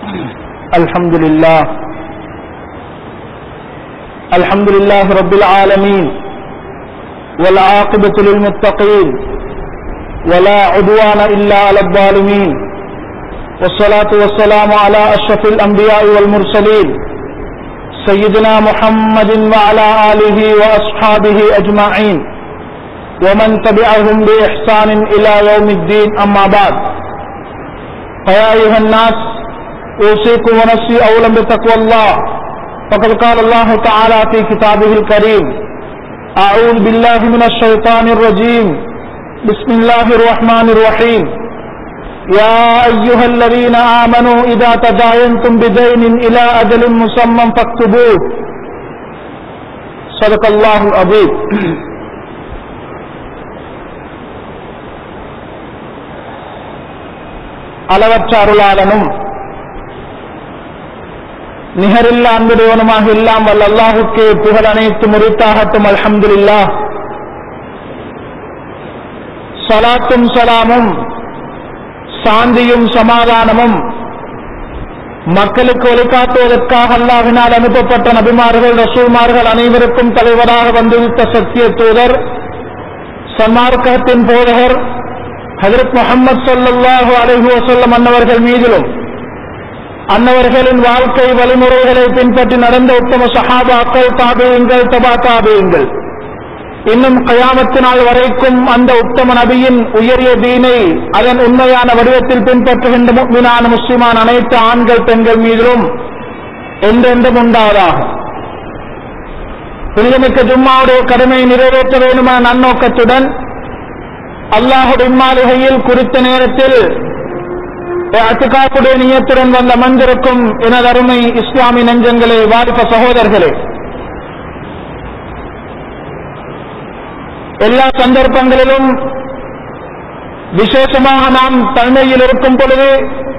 الحمد لله الحمد لله رب العالمين والعاقبة للمتقين ولا عدوان إلا على الظالمين والصلاة والسلام على أشرف الأنبياء والمرسلين سيدنا محمد وعلى آله وأصحابه أجمعين ومن تبعهم بإحسان إلى يوم الدين أما بعد فيا أيها الناس أوصيكم ونفسي أولا بتقوى الله فقد قال الله تعالى في كتابه الكريم أعوذ بالله من الشيطان الرجيم بسم الله الرحمن الرحيم يا أيها الذين آمنوا إذا تداينتم بدين إلى أجل مسمى فاكتبوه صدق الله العظيم அளவற்ற அருளாளனும் நிகரில்ல அன்புடையவனுமாக எல்லாம் வல்ல அல்லாஹுக்கு புகழ் அனைத்து முறித்தாகட்டும் அல்ஹம்துலில்லா சலாத்தும் சலாமும் சாந்தியும் சமாதானமும் மக்களுக்கு ஒளிக்காட்டுவதற்காக அல்லாஹினால் அனுப்பப்பட்ட நபிமார்கள் ரசூல்மார்கள் அனைவருக்கும் தலைவராக வந்துவிட்ட சத்திய தூதர் சன்மார்க்கத்தின் போதகர் ஹதரத் முகமது சொல்லல்லாஹு அலைஹி வசல்லம் அன்னவர்கள் மீதிலும் அன்னவர்களின் வாழ்க்கை வழிமுறைகளை பின்பற்றி நடந்த உத்தம சஹாபாக்கள் தாபியங்கள் தபா தாபியங்கள் இன்னும் கயாமத்து நாள் வரைக்கும் அந்த உத்தம நபியின் உயரிய தீனை அதன் உண்மையான வடிவத்தில் பின்பற்றுகின்ற முக்மினான முஸ்லிமான அனைத்து ஆண்கள் பெண்கள் மீதிலும் என்றென்றும் உண்டாவதாக புனிதமிக்க ஜும்மாவுடைய கடமையை நிறைவேற்ற வேண்டுமான நன்னோக்கத்துடன் அல்லாஹுடைய மாளிகையில் குறித்த நேரத்தில் அத்துக்காப்புடைய நியத்துடன் வந்த மந்திருக்கும் எனது அருமை இஸ்லாமிய நெஞ்சங்களே வாரிப்ப சகோதரர்களே எல்லா சந்தர்ப்பங்களிலும் விசேஷமாக நாம் தன்மையில் இருக்கும் பொழுது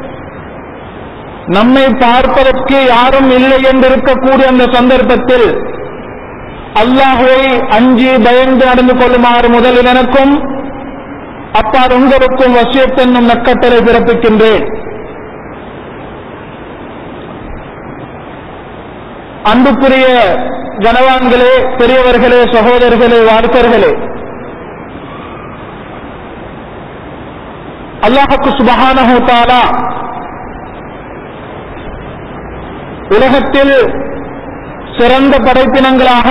நம்மை பார்ப்பதற்கு யாரும் இல்லை என்று இருக்கக்கூடிய அந்த சந்தர்ப்பத்தில் அல்லாஹுவை அஞ்சி பயந்து நடந்து கொள்ளுமாறு முதலில் எனக்கும் அப்பால் உங்களுக்கும் வசியத்தென்னும் நக்கட்டளை பிறப்பிக்கின்றேன் அன்புக்குரிய கனவான்களே பெரியவர்களே சகோதரர்களே வார்த்தர்களே அல்லாஹுக்கு சுபகானஹோ தாலா உலகத்தில் சிறந்த படைப்பினங்களாக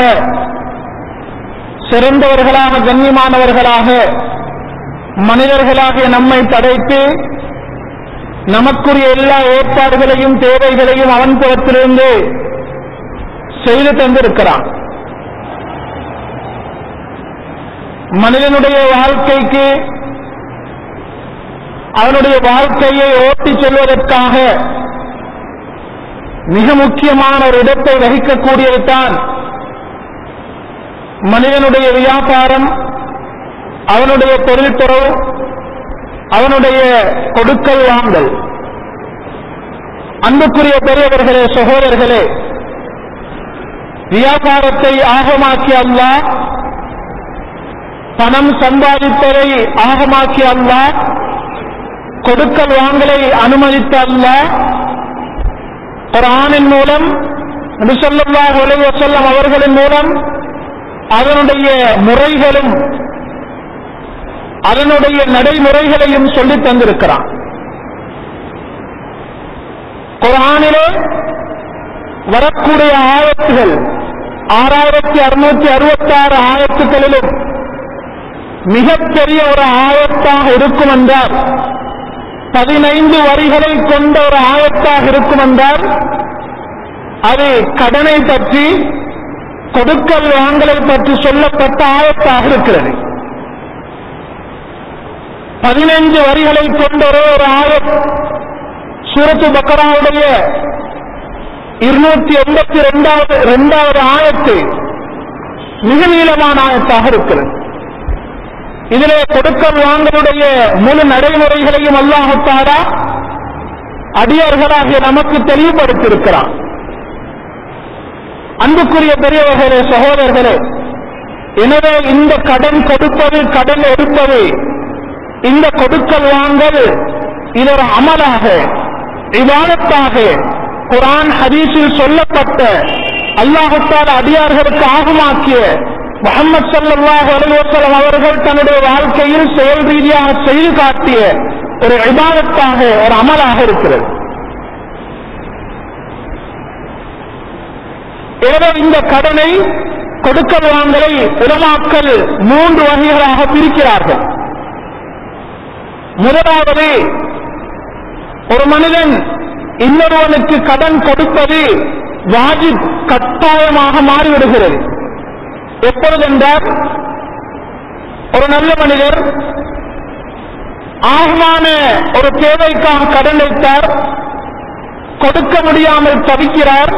சிறந்தவர்களாக கண்ணியமானவர்களாக மனிதர்களாகிய நம்மை படைத்து நமக்குரிய எல்லா ஏற்பாடுகளையும் தேவைகளையும் அவன் புறத்திலிருந்து செய்து தந்திருக்கிறான் மனிதனுடைய வாழ்க்கைக்கு அவனுடைய வாழ்க்கையை ஓட்டிச் செல்வதற்காக மிக முக்கியமான ஒரு இடத்தை வகிக்கக்கூடியதுதான் மனிதனுடைய வியாபாரம் அவனுடைய தொழில்துறவு அவனுடைய கொடுக்கல் வாங்கல் அன்புக்குரிய பெரியவர்களே சகோதரர்களே வியாபாரத்தை ஆகமாக்கி அல்லா பணம் சம்பாதிப்பதை ஆகமாக்கி அல்லா கொடுக்கல் வாங்கலை அனுமதித்த அல்லா ஒரு ஆணின் மூலம் நபிசல்லா உலக செல்லம் அவர்களின் மூலம் அதனுடைய முறைகளும் அதனுடைய நடைமுறைகளையும் சொல்லி தந்திருக்கிறான் குரானிலே வரக்கூடிய ஆயத்துகள் ஆறாயிரத்தி அறுநூத்தி அறுபத்தி ஆறு ஆயத்துக்களிலும் மிகப்பெரிய ஒரு ஆயத்தாக இருக்கும் என்றால் பதினைந்து வரிகளை கொண்ட ஒரு ஆயத்தாக இருக்கும் என்றால் அது கடனை பற்றி கொடுக்கல் வாங்கலை பற்றி சொல்லப்பட்ட ஆயத்தாக இருக்கிறது பதினைந்து வரிகளை கொண்ட ஒரே ஒரு ஆயத் சூரத்து பக்கராவுடைய இருநூத்தி எண்பத்தி இரண்டாவது இரண்டாவது ஆயத்து மிக நீளமான ஆயத்தாக இருக்கிறது இதிலே கொடுக்கல் வாங்கலுடைய முழு நடைமுறைகளையும் அல்லாஹத்தாரா அடியார்களாகிய நமக்கு தெளிவுபடுத்தியிருக்கிறான் அன்புக்குரிய பெரியவர்களே சகோதரர்களே எனவே இந்த கடன் கொடுப்பது கடன் எடுப்பது இந்த கொடுக்கல் வாங்கல் இது ஒரு அமலாக இவாதத்தாக குரான் ஹதீஸில் சொல்லப்பட்ட அல்லாஹுத்தால அடியார்களுக்கு ஆகமாக்கிய முகமது சல்லாஹ் அலுவலம் அவர்கள் தன்னுடைய வாழ்க்கையில் செயல் ரீதியாக செய்து காட்டிய ஒரு இபாதத்தாக ஒரு அமலாக இருக்கிறது எனவே இந்த கடனை கொடுக்க வாங்கலை உலமாக்கல் மூன்று வகைகளாக பிரிக்கிறார்கள் முதலாவது ஒரு மனிதன் இன்னொருவனுக்கு கடன் கொடுப்பது வாஜிப் கட்டாயமாக மாறிவிடுகிறது எப்பொழுதென்றால் ஒரு நல்ல மனிதர் ஆகமான ஒரு தேவைக்காக கடன் வைத்தார் கொடுக்க முடியாமல் தவிக்கிறார்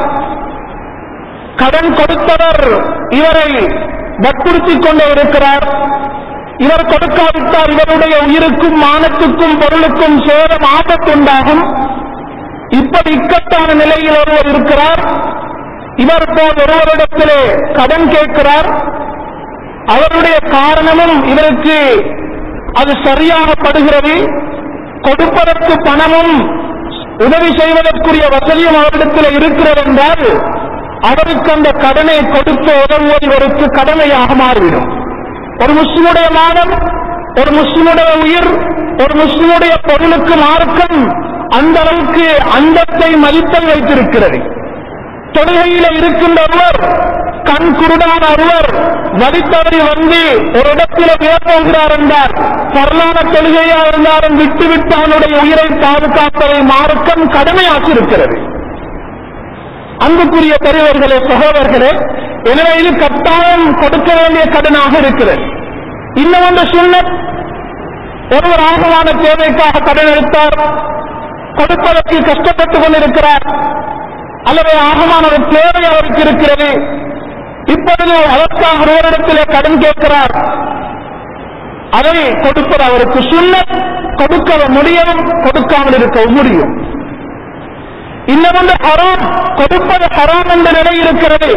கடன் கொடுத்தவர் இவரை வற்புறுத்திக் கொண்டே இருக்கிறார் இவர் கொடுக்காவிட்டால் இவருடைய உயிருக்கும் மானத்துக்கும் பொருளுக்கும் சேதம் ஆபத்துண்டாகும் இப்படி இக்கட்டான நிலையில் ஒருவர் இருக்கிறார் இவர் போல் ஒருவரிடத்திலே கடன் கேட்கிறார் அவருடைய காரணமும் இவருக்கு அது சரியாகப்படுகிறது கொடுப்பதற்கு பணமும் உதவி செய்வதற்குரிய வசதியும் அவரிடத்தில் இருக்கிறது என்றால் அவருக்கு அந்த கடனை கொடுத்து உதவுவது இவருக்கு கடமையாக மாறிவிடும் ஒரு முஸ்லிமுடைய மாதம் ஒரு முஸ்லிமுடைய உயிர் ஒரு முஸ்லிமுடைய பொருளுக்கு மார்க்கம் அந்த அளவுக்கு அந்தத்தை மதித்தல் வைத்திருக்கிறது தொழுகையில இருக்கின்ற ஒருவர் கண் குருடான ஒருவர் வலித்தவரை வந்து ஒரு இடத்தில் பேசப்போகிறார் என்றார் பரலான தொழுகையா இருந்தாலும் விட்டுவிட்டு அவனுடைய உயிரை பாதுகாப்பதை மார்க்கம் கடமையாக்கியிருக்கிறது அன்புக்குரிய பெரியவர்களே சகோதரர்களே எனவே இது கட்டாயம் கொடுக்க வேண்டிய கடனாக இருக்கிறது இன்னும் ஒன்று சுண்ணத் ஒருவர் ஆகமான தேவைக்காக கடன் எடுத்தார் கொடுப்பதற்கு கஷ்டப்பட்டுக் கொண்டிருக்கிறார் அல்லது ஆகமான ஒரு தேவை அவருக்கு இருக்கிறது இப்பொழுது அதற்காக ஒருவரிடத்திலே கடன் கேட்கிறார் அதை கொடுப்பது அவருக்கு சுண்ணத் கொடுக்க முடியவும் கொடுக்காமல் இருக்கவும் முடியும் இன்னொன்று ஹராம் கொடுப்பது ஹராம் என்ற நிலை இருக்கிறது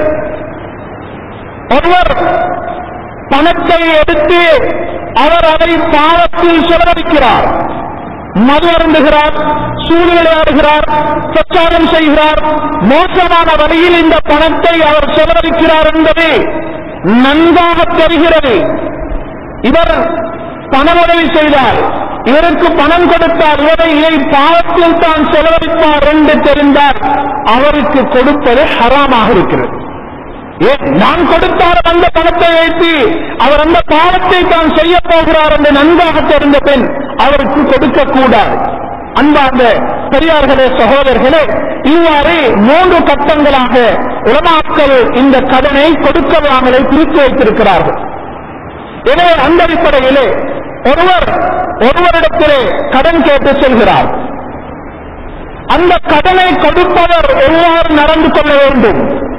ஒருவர் பணத்தை எடுத்து அவர் அதை பாவத்தில் செலவழிக்கிறார் மது அருந்துகிறார் சூடு விளையாடுகிறார் பிரச்சாரம் செய்கிறார் மோசமான வழியில் இந்த பணத்தை அவர் செலவழிக்கிறார் என்பது நன்றாக தெரிகிறது இவர் பண உதவி செய்தார் இவருக்கு பணம் கொடுத்தார் இவரை இதை பாவத்தில் தான் செலவழிப்பார் என்று தெரிந்தால் அவருக்கு கொடுப்பது ஹராமாக இருக்கிறது ஏன் நான் கொடுத்தார் அந்த பணத்தை வைத்து அவர் அந்த பாவத்தை தான் செய்ய போகிறார் என்று நன்றாக தெரிந்த பெண் அவருக்கு கொடுக்க கூடாது அன்பார்ந்த பெரியார்களே சகோதரர்களே இவ்வாறு மூன்று கட்டங்களாக உலமாக்கள் இந்த கடனை கொடுக்கலாமலை பிரித்து வைத்திருக்கிறார்கள் எனவே அந்த அடிப்படையிலே ஒருவர் ஒருவரிடத்திலே கடன் கேட்டு செல்கிறார் அந்த கடனை கொடுப்பவர் எவ்வாறு நடந்து கொள்ள வேண்டும்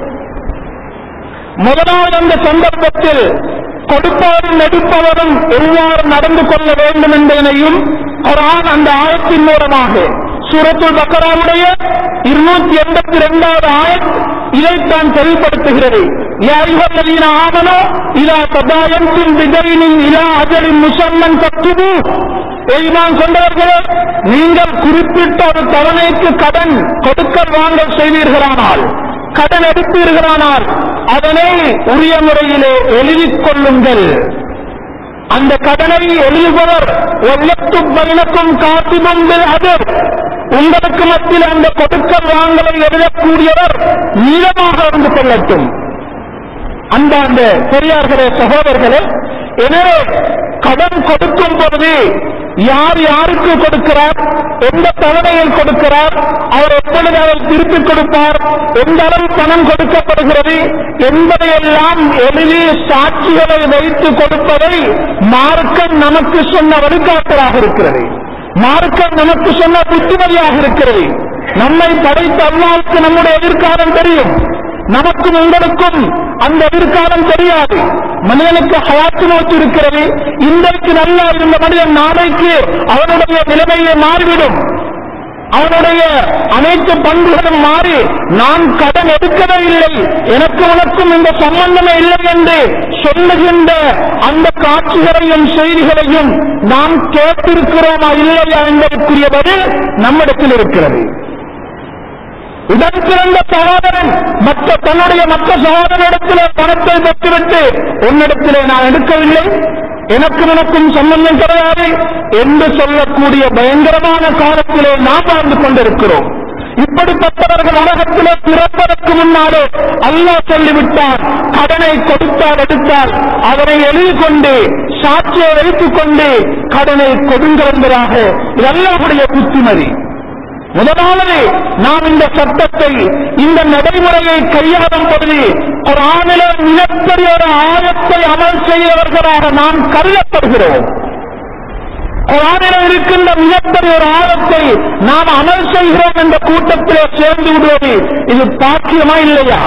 முதலாவது அந்த சந்தர்ப்பத்தில் கொடுப்பவரும் எடுப்பவரும் எவ்வாறு நடந்து கொள்ள வேண்டும் என்பதனையும் குரான் அந்த ஆயத்தின் மூலமாக சூரத்துல் பக்கராவுடைய இருநூத்தி எண்பத்தி இரண்டாவது ஆயத் இதைத்தான் தெளிவுபடுத்துகிறது يا أيها الذين آمنوا إذا تداينتم بدين إلى أجل مسمى فاكتبوه ஈமான் கொண்டவர்களே நீங்கள் குறிப்பிட்ட ஒரு தவணைக்கு கடன் கொடுக்கல் வாங்கல் செய்வீர்களானால் கடன் எடுப்பீர்களானால் அதனை உரிய முறையிலே எழுதிக் கொள்ளுங்கள் அந்த கடனை எழுதுபவர் ஒல்லத்தும் பயணக்கும் காத்திபம் அது உங்களுக்கு மத்தியில் அந்த கொடுக்கல் வாங்கலை எழுதக்கூடியவர் நீளமாக இருந்து கொள்ளட்டும் அன்பார்ந்த பெரியார்களே சகோதரர்களே எனவே கடன் கொடுக்கும் பொழுது யார் யாருக்கு கொடுக்கிறார் எந்த தவணையில் கொடுக்கிறார் அவர் எப்பொழுது அவர் திருப்பிக் கொடுப்பார் எந்த அளவு பணம் கொடுக்கப்படுகிறது என்பதையெல்லாம் எழுதி சாட்சிகளை வைத்து கொடுப்பதை மார்க்கம் நமக்கு சொன்ன வழிகாட்டலாக இருக்கிறது மார்க்கம் நமக்கு சொன்ன புத்திமதியாக இருக்கிறது நம்மை படைத்த அல்லாவுக்கு நம்முடைய எதிர்காலம் தெரியும் நமக்கும் உங்களுக்கும் அந்த எதிர்காலம் தெரியாது மனிதனுக்கு ஹயாத்து நோக்கி இருக்கிறது இன்றைக்கு நல்லா இருந்த மனிதன் நாளைக்கு அவனுடைய நிலைமையை மாறிவிடும் அவனுடைய அனைத்து பண்புகளும் மாறி நான் கடன் எடுக்கவே இல்லை எனக்கு உனக்கும் இந்த சம்பந்தமே இல்லை என்று சொல்லுகின்ற அந்த காட்சிகளையும் செய்திகளையும் நாம் கேட்டிருக்கிறோமா இல்லையா என்பதற்குரிய பதில் நம்மிடத்தில் இருக்கிறது உடன் பிறந்த சகோதரன் மற்ற தன்னுடைய மற்ற சகோதரனிடத்திலே பணத்தை பெற்றுவிட்டு உன்னிடத்திலே நான் எடுக்கவில்லை எனக்கும் எனக்கும் சம்பந்தம் கிடையாது என்று சொல்லக்கூடிய பயங்கரமான காலத்திலே நாம் வாழ்ந்து கொண்டிருக்கிறோம் இப்படிப்பட்டவர்கள் உலகத்திலே பிறப்பதற்கு முன்னாலே அல்லாஹ் சொல்லிவிட்டார் கடனை கொடுத்தால் எடுத்தால் அவரை எழுதி கொண்டு சாட்சியை வைத்துக் கொண்டு கடனை கொடுங்கள் என்பதாக இது அல்லாஹுடைய புத்திமதி முதலாவது நாம் இந்த சட்டத்தை இந்த நடைமுறையை கையாளும் பொழுது ஒரு ஆணில மிகப்பெரிய ஒரு ஆயத்தை அமல் செய்தவர்களாக நாம் கருதப்படுகிறோம் குரானில் இருக்கின்ற மிகப்பெரிய ஒரு ஆழத்தை நாம் அமல் செய்கிறோம் என்ற கூட்டத்திலே சேர்ந்து விடுவது இது பாக்கியமா இல்லையா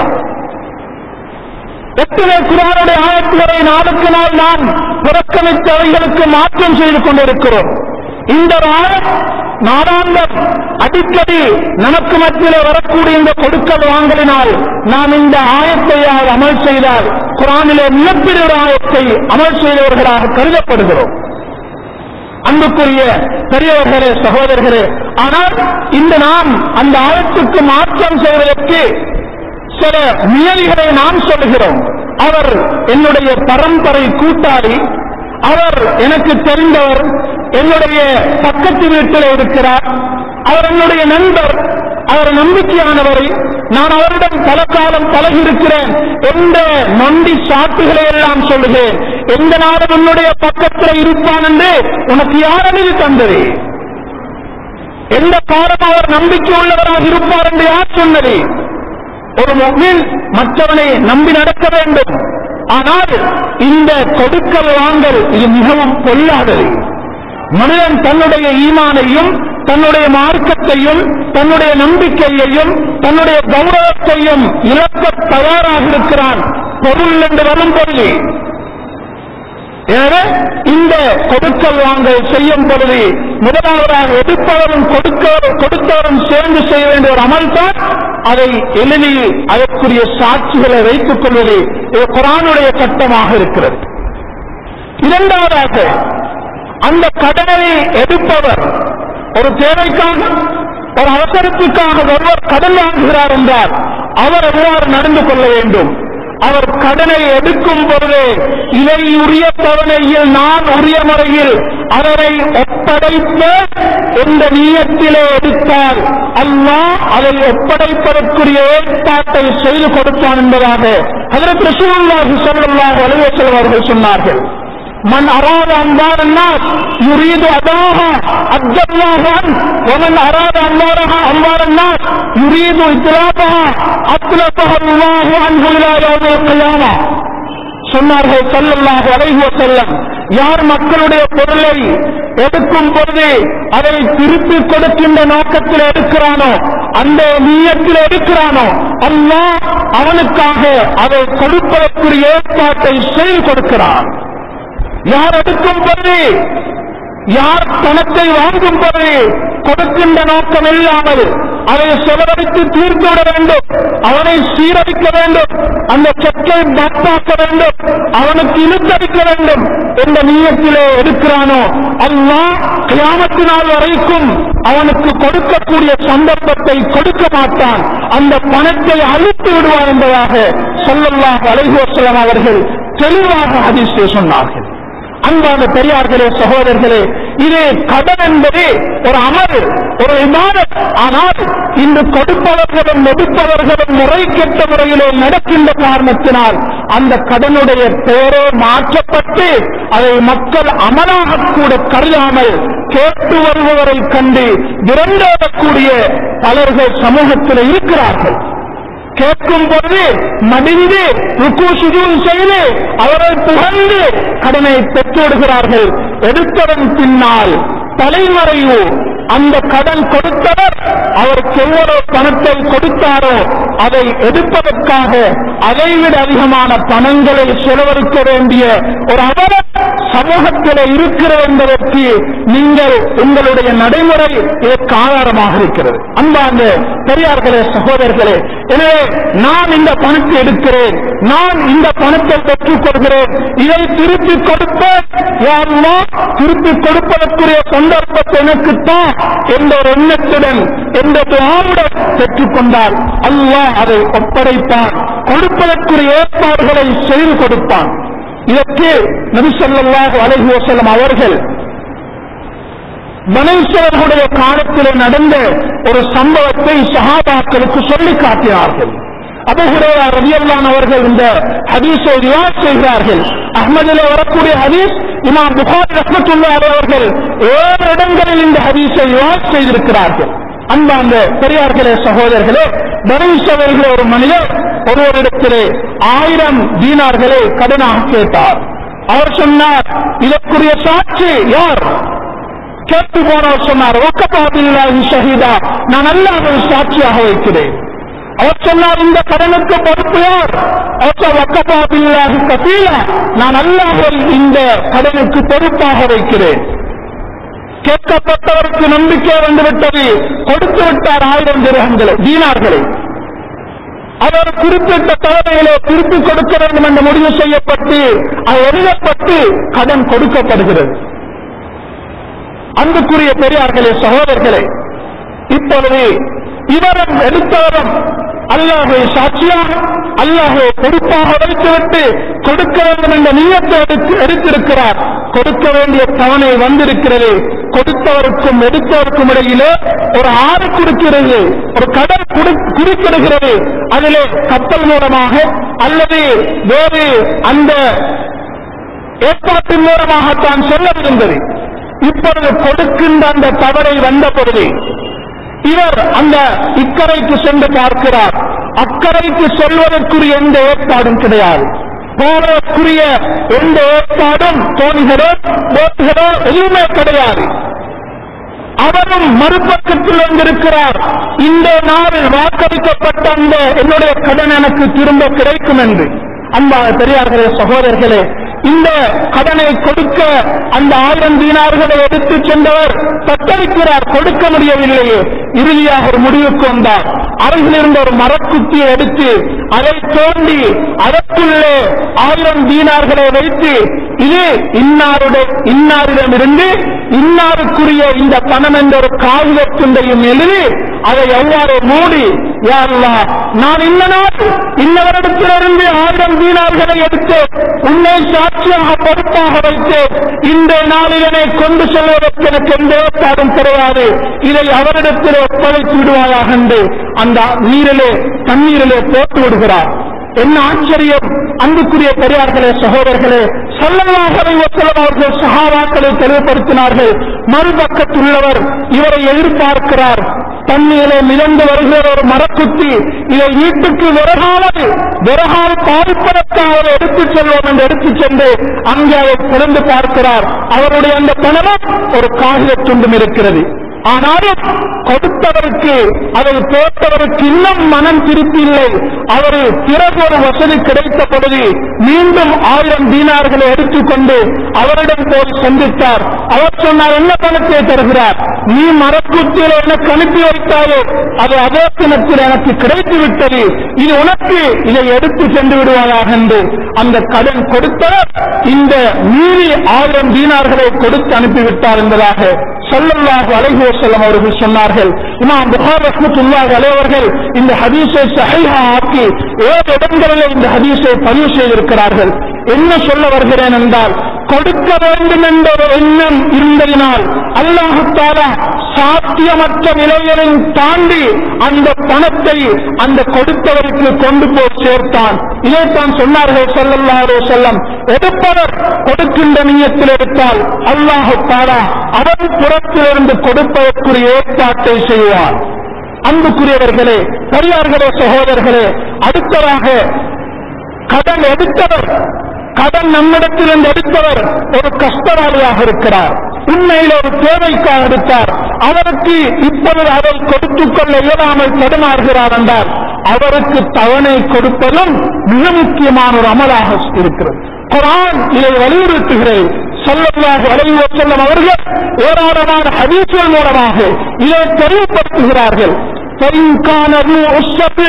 எத்தனை குரானுடைய ஆயத்துகளை நாளுக்கு நாள் நாம் புறக்கணித்தவைகளுக்கு மாற்றம் செய்து கொண்டிருக்கிறோம் இந்த ஒரு ஆயம் நாடாந்தம் அடிக்கடி நமக்கு மத்தியில் வரக்கூடிய இந்த கொடுக்கல் வாங்கலினால் நாம் இந்த ஆயத்தை அமல் செய்தால் குரானிலே மிகப்பெரிய ஒரு ஆயத்தை அமல் செய்தவர்களாக கருதப்படுகிறோம் அன்புக்குரிய பெரியவர்களே சகோதரர்களே ஆனால் இந்த நாம் அந்த ஆயத்துக்கு மாற்றம் செய்வதற்கு சில நியதிகளை நாம் சொல்கிறோம் அவர் என்னுடைய பரம்பரை கூட்டாளி அவர் எனக்கு தெரிந்தவர் என்னுடைய பக்கத்து வீட்டில் இருக்கிறார் அவர் என்னுடைய நண்பர் அவர் நம்பிக்கையானவரை நான் அவரிடம் பல காலம் பழகியிருக்கிறேன் எந்த நொண்டி சாட்டுகளை எல்லாம் சொல்லுகிறேன் எந்த நாளும் உன்னுடைய பக்கத்தில் இருப்பான் என்று உனக்கு யார் அனுமதி தந்தது எந்த காலம் அவர் நம்பிக்கை உள்ளவராக இருப்பார் என்று யார் சொன்னது ஒரு முக்மின் மற்றவனை நம்பி நடக்க வேண்டும் ஆனால் இந்த கொடுக்கல் வாங்கல் இது மிகவும் பொல்லாதது மனிதன் தன்னுடைய ஈமானையும் தன்னுடைய மார்க்கத்தையும் தன்னுடைய நம்பிக்கையையும் தன்னுடைய கௌரவத்தையும் இழக்க தயாராக இருக்கிறான் பொருள் என்று வரும் பொழுது எனவே இந்த கொடுக்கல் வாங்கல் செய்யும் பொழுது முதலாவதாக எடுப்பவரும் கொடுக்க கொடுத்தவரும் சேர்ந்து செய்ய வேண்டிய ஒரு அமல்தான் அதை எளிதில் அதற்குரிய சாட்சிகளை வைத்துக் கொள்வது இது குரானுடைய சட்டமாக இருக்கிறது இரண்டாவதாக அந்த கடனை எடுப்பவர் ஒரு தேவைக்காக ஒரு அவசரத்துக்காக ஒருவர் கடன் வாங்குகிறார் என்றால் அவர் எவ்வாறு நடந்து கொள்ள வேண்டும் அவர் கடனை எடுக்கும் பொழுது இதை உரிய தவணையில் நான் உரிய முறையில் அவரை ஒப்படைத்த என்ற நீயத்திலே எடுத்தால் அல்லாஹ் அதை ஒப்படைப்பதற்குரிய ஏற்பாட்டை செய்து கொடுத்தான் என்பதாக அதற்கு ரசூலுல்லாஹி ஸல்லல்லாஹு அலைஹி வஸல்லம் அவர்கள் சொன்னார்கள் من أراد أنبار الناس يريد أداها أدى الله عنه ومن أراد أنبارها أنبار الناس يريد إتلافها أطلقها الله عنه إلى يوم القيامة சொன்னார்கள் சல்லல்லாஹு அலைஹி வஸல்லம் யார் மக்களுடைய பொருளை எடுக்கும் பொழுது அதை திருப்பி கொடுக்கின்ற நோக்கத்தில் எடுக்கிறானோ அந்த நீயத்தில் எடுக்கிறானோ அல்லாஹ் அவனுக்காக அதை கொடுப்பதற்குரிய ஏற்பாட்டை செய்து கொடுக்கிறான் யார் எடுக்கும் பொழுது யார் பணத்தை வாங்கும் பொழுது கொடுக்கின்ற நோக்கம் இல்லாமல் அதை செலவழித்து தீர்த்து விட வேண்டும் அவனை சீரழிக்க வேண்டும் அந்த செக்கை பாப்பாக்க வேண்டும் அவனுக்கு இழுத்தடிக்க வேண்டும் என்ற நீயத்திலே எடுக்கிறானோ அல்லாஹ் கியாமத்தினால் வரைக்கும் அவனுக்கு கொடுக்கக்கூடிய சந்தர்ப்பத்தை கொடுக்க மாட்டான் அந்த பணத்தை அழித்து விடுவான் என்பதாக சொல்லல்லாஹ் அலைஹோசலம் அவர்கள் தெளிவாக ஹதீஸை சொன்னார்கள் அன்பான பெரியார்களே சகோதரர்களே இது கடன் என்பது ஒரு அமல் ஒரு விமானம் ஆனால் இன்று கொடுப்பவர்களும் எடுப்பவர்களும் முறை கெட்ட முறையிலே நடக்கின்ற காரணத்தினால் அந்த கடனுடைய பெயரே மாற்றப்பட்டு அதை மக்கள் அமலாக கூட கருதாமல் கேட்டு வருபவரை கண்டு விரண்டோடக்கூடிய பலர்கள் சமூகத்தில் இருக்கிறார்கள் கேட்கும் பொழுது மடிந்து ருக்கு சுஜூன் செய்து அவரை புகழ்ந்து கடனை பெற்றுவிடுகிறார்கள் எடுத்ததன் பின்னால் தலைமறைவு அந்த கடன் கொடுத்தவர் அவருக்கு எவ்வளவு பணத்தை கொடுத்தாரோ அதை எடுப்பதற்காக அதைவிட அதிகமான பணங்களை செலவழிக்க வேண்டிய ஒரு அவலம் சமூகத்தில் இருக்கிறது என்பதற்கு நீங்கள் உங்களுடைய நடைமுறை இதற்கு ஆதாரமாக இருக்கிறது அன்பார்ந்த பெரியார்களே சகோதரர்களே எனவே நான் இந்த பணத்தை எடுக்கிறேன் நான் இந்த பணத்தை பெற்றுக் கொள்கிறேன் இதை திருப்பி கொடுப்பேன் யா அல்லாஹ், திருப்பி கொடுப்பதற்குரிய சந்தர்ப்பத்தை எனக்குத்தான் என்ற ஒரு எண்ணத்துடன் என்ற துஆவுடன் பெற்றுக் கொண்டால் அல்லாஹ் அதை ஒப்படைப்பான் கொடுப்பதற்குரிய ஏற்பாடுகளை செய்து கொடுப்பான் இதற்கு நபி ஸல்லல்லாஹு அலைஹி வஸல்லம் அவர்கள் மனைஸ்வரர்களுடைய காலத்தில் நடந்த ஒரு சம்பவத்தை சஹாபாக்களுக்கு சொல்லி காட்டினார்கள் அபுஹுரேரா ரலியல்லாஹு அவர்கள் இந்த ஹதீஸை ரிவாயத் செய்கிறார்கள் அஹ்மதிலே வரக்கூடிய ஹதீஸ் இமாம் புகாரி ரஹ்மத்துல்லாஹி அலைஹி அவர்கள் ஏழு இடங்களில் இந்த ஹதீஸை ரிவாயத் செய்திருக்கிறார்கள் அன்பார்ந்த பெரியார்களே சகோதரர்களே பனீஸ்வரர்களே ஒரு மனிதர் ஒருவரிடத்திலே ஆயிரம் தீனார்களை கடனாக கேட்டார் அவர் சொன்னார் இதற்குரிய சாட்சி யார் கேட்டு போனவர் சொன்னார் ஒக்கப்பாபில்லாஹி ஷஹீதா நான் அல்லாஹ்வை சாட்சியாக வைக்கிறேன் அவர் சொன்னார் இந்த கடனுக்கு பொறுப்பு யார் அவர் ஒக்கப்பாபில்லாஹி கபீலா நான் அல்லாஹ்வை இந்த கடனுக்கு பொறுப்பாக வைக்கிறேன் கேட்கப்பட்டவருக்கு நம்பிக்கை வந்துவிட்டது கொடுத்து விட்டார் ஆயிரம் திரகங்களை தீனார்களை அவர் குறிப்பிட்ட தலைமையிலே திருப்பி கொடுக்க வேண்டும் என்று முடிவு செய்யப்பட்டு அது எழுதப்பட்டு கடன் கொடுக்கப்படுகிறது அன்புக்குரிய பெரியார்களே சகோதரர்களே இப்பொழுது இவரும் எடுத்தவரும் அல்லாஹை சாட்சியாக அல்லாஹை பொறுப்பாக வைத்துவிட்டு கொடுக்க வேண்டும் என்ற நீயத்தை எடுத்து எடுத்திருக்கிறார் கொடுக்க வேண்டிய தவணை வந்திருக்கிறது கொடுத்தவருக்கும் எடுத்தவருக்கும் இடையிலே ஒரு ஆறு கொடுக்கிறது ஒரு கடல் குடு- குறுக்கிடுகிறது அதிலே கப்பல் மூலமாக அல்லது வேறு அந்த ஏற்பாட்டின் மூலமாகத்தான் சொல்லவிருந்தது இப்பொழுது கொடுக்கின்ற அந்த தவறை வந்த பொழுது இவர் அந்த இக்கரைக்கு சென்று பார்க்கிறார் அக்கரைக்கு செல்வதற்குரிய எந்த ஏற்பாடும் கிடையாது போவதற்குரிய எந்த ஏற்பாடும் தோணிகளோ போட்டுகளோ எதுவுமே கிடையாது அவரும் மறுபக்கத்தில் வந்திருக்கிறார் இந்த நாளில் வாக்களிக்கப்பட்ட அந்த என்னுடைய கடன் எனக்கு திரும்ப கிடைக்கும் என்று அன்பான பெரியார்களே சகோதரர்களே இந்த கடனை கொடுக்க அந்த ஆயிரம் தீனார்களை எடுத்துச் சென்றவர் தத்தளிக்கிறார் கொடுக்க முடியவில்லையே இறுதியாக ஒரு முடிவுக்கு வந்தார் அருகில் இருந்த ஒரு மரக்குத்தியை எடுத்து அதை தோண்டி அதற்குள்ளே ஆயிரம் தீனார்களை வைத்து இது இன்னாருடைய இன்னாரிடமிருந்து இன்னாருக்குரிய இந்த பணம் என்ற ஒரு காகித துண்டையும் எழுதி அதை எவ்வாறு மூடி யா அல்லாஹ், நான் இந்த நாள் இன்னவரிடத்திலிருந்து ஆயிரம் தீனார்களை எடுத்து உன்னை சாட்சியாக பொறுப்பாக வைத்து இந்த நாளிலனை கொண்டு செல்வதற்கு எனக்கு எந்த ஏற்பாடும் கிடையாது இதை அவரிடத்தில் ஒப்படைத்து விடுவாயாக என்று அந்த நீரிலே தண்ணீரிலே போட்டு விடுகிறார் என்ன ஆச்சரியம் அன்புக்குரிய பெரியார்களே சகோதரர்களே சல்லல்லாஹு அலைஹி வஸல்லம் அவர்கள் சஹாபாக்களை தெளிவுபடுத்தினார்கள் மறுபக்கத்தில் உள்ளவர் இவரை எதிர்பார்க்கிறார் தண்ணீரிலே மிதந்து வருகிற ஒரு மரக்குத்தி இதை வீட்டுக்கு விறகாவது விறகால் பாதிப்பதற்காக எடுத்துச் செல்வோம் என்று எடுத்துச் சென்று அங்கே அவர் திறந்து பார்க்கிறார் அவருடைய அந்த பணமும் ஒரு காகித துண்டும் இருக்கிறது ஆனாலும் கொடுத்தவருக்கு அதை போட்டவருக்கு இன்னும் மனம் திருப்தி இல்லை அவர் பிறகு ஒரு வசதி கிடைத்த பொழுது மீண்டும் ஆயிரம் தீனார்களை எடுத்துக்கொண்டு அவரிடம் போய் சந்தித்தார் அவர் சொன்னார் என்ன பணத்தை தருகிறார் நீ மரக்கூத்தியில் எனக்கு அனுப்பி வைத்தாயோ அது அதே தினத்தில் எனக்கு கிடைத்து விட்டது இது உனக்கு இதை எடுத்து சென்று விடுவாயாக என்று அந்த கடன் கொடுத்தவர் இந்த மீறி ஆயிரம் தீனார்களை கொடுத்து அனுப்பிவிட்டார் என்பதாக ஸல்லல்லாஹு அலைஹி வஸல்லம் அவர்கள் சொன்னார்கள் இமாம் புகார் ரஹ்மத்துல்லாஹி அலைஹி அவர்கள் இந்த ஹதீஸை சஹீஹா ஆக்கி ஏழு இடங்களிலே இந்த ஹதீஸை பதிவு செய்திருக்கிறார்கள் என்ன சொல்ல வருகிறேன் என்றால் கொடுக்க வேண்டும் என்ற ஒரு எண்ணம் இருந்ததினால் அல்லாஹு தாலா சாத்தியமற்ற நிலைகளையும் தாண்டி அந்த பணத்தை அந்த கொடுத்தவருக்கு கொண்டு போய் சேர்த்தான் இதைத்தான் சொன்னார்கள் ஸல்லல்லாஹு அலைஹி வஸல்லம் எடுப்பவர் கொடுக்கின்ற நியத்தில் எடுத்தால் அல்லாஹு தாலா அவன் புறத்திலிருந்து கொடுப்பதற்குரிய ஏற்பாட்டை செய்வார் அன்புக்குரியவர்களே பெரியார்களே சகோதரர்களே அடுத்ததாக கடன் எடுத்தவர் கடன் நம்மிடத்திலிருந்து எடுத்தவர் ஒரு கஷ்டவாளியாக இருக்கிறார் உண்மையில் ஒரு தேவைக்காக எடுத்தார் அவருக்கு இப்பொழுது அதை கொடுத்துக் கொள்ள இயலாமல் தடுமாறுகிறார் என்றால் அவருக்கு தவணை கொடுப்பதும் மிக முக்கியமான ஒரு அமலாக இருக்கிறது குரான் இதை வலியுறுத்துகிறேன் சொல்லல்லாஹு அலைஹி வஸல்லம் அவர்கள் ஏராளமான ஹதீஸ்கள் மூலமாக இதை தெளிவுபடுத்துகிறார்கள் فإن كان ذو عسرة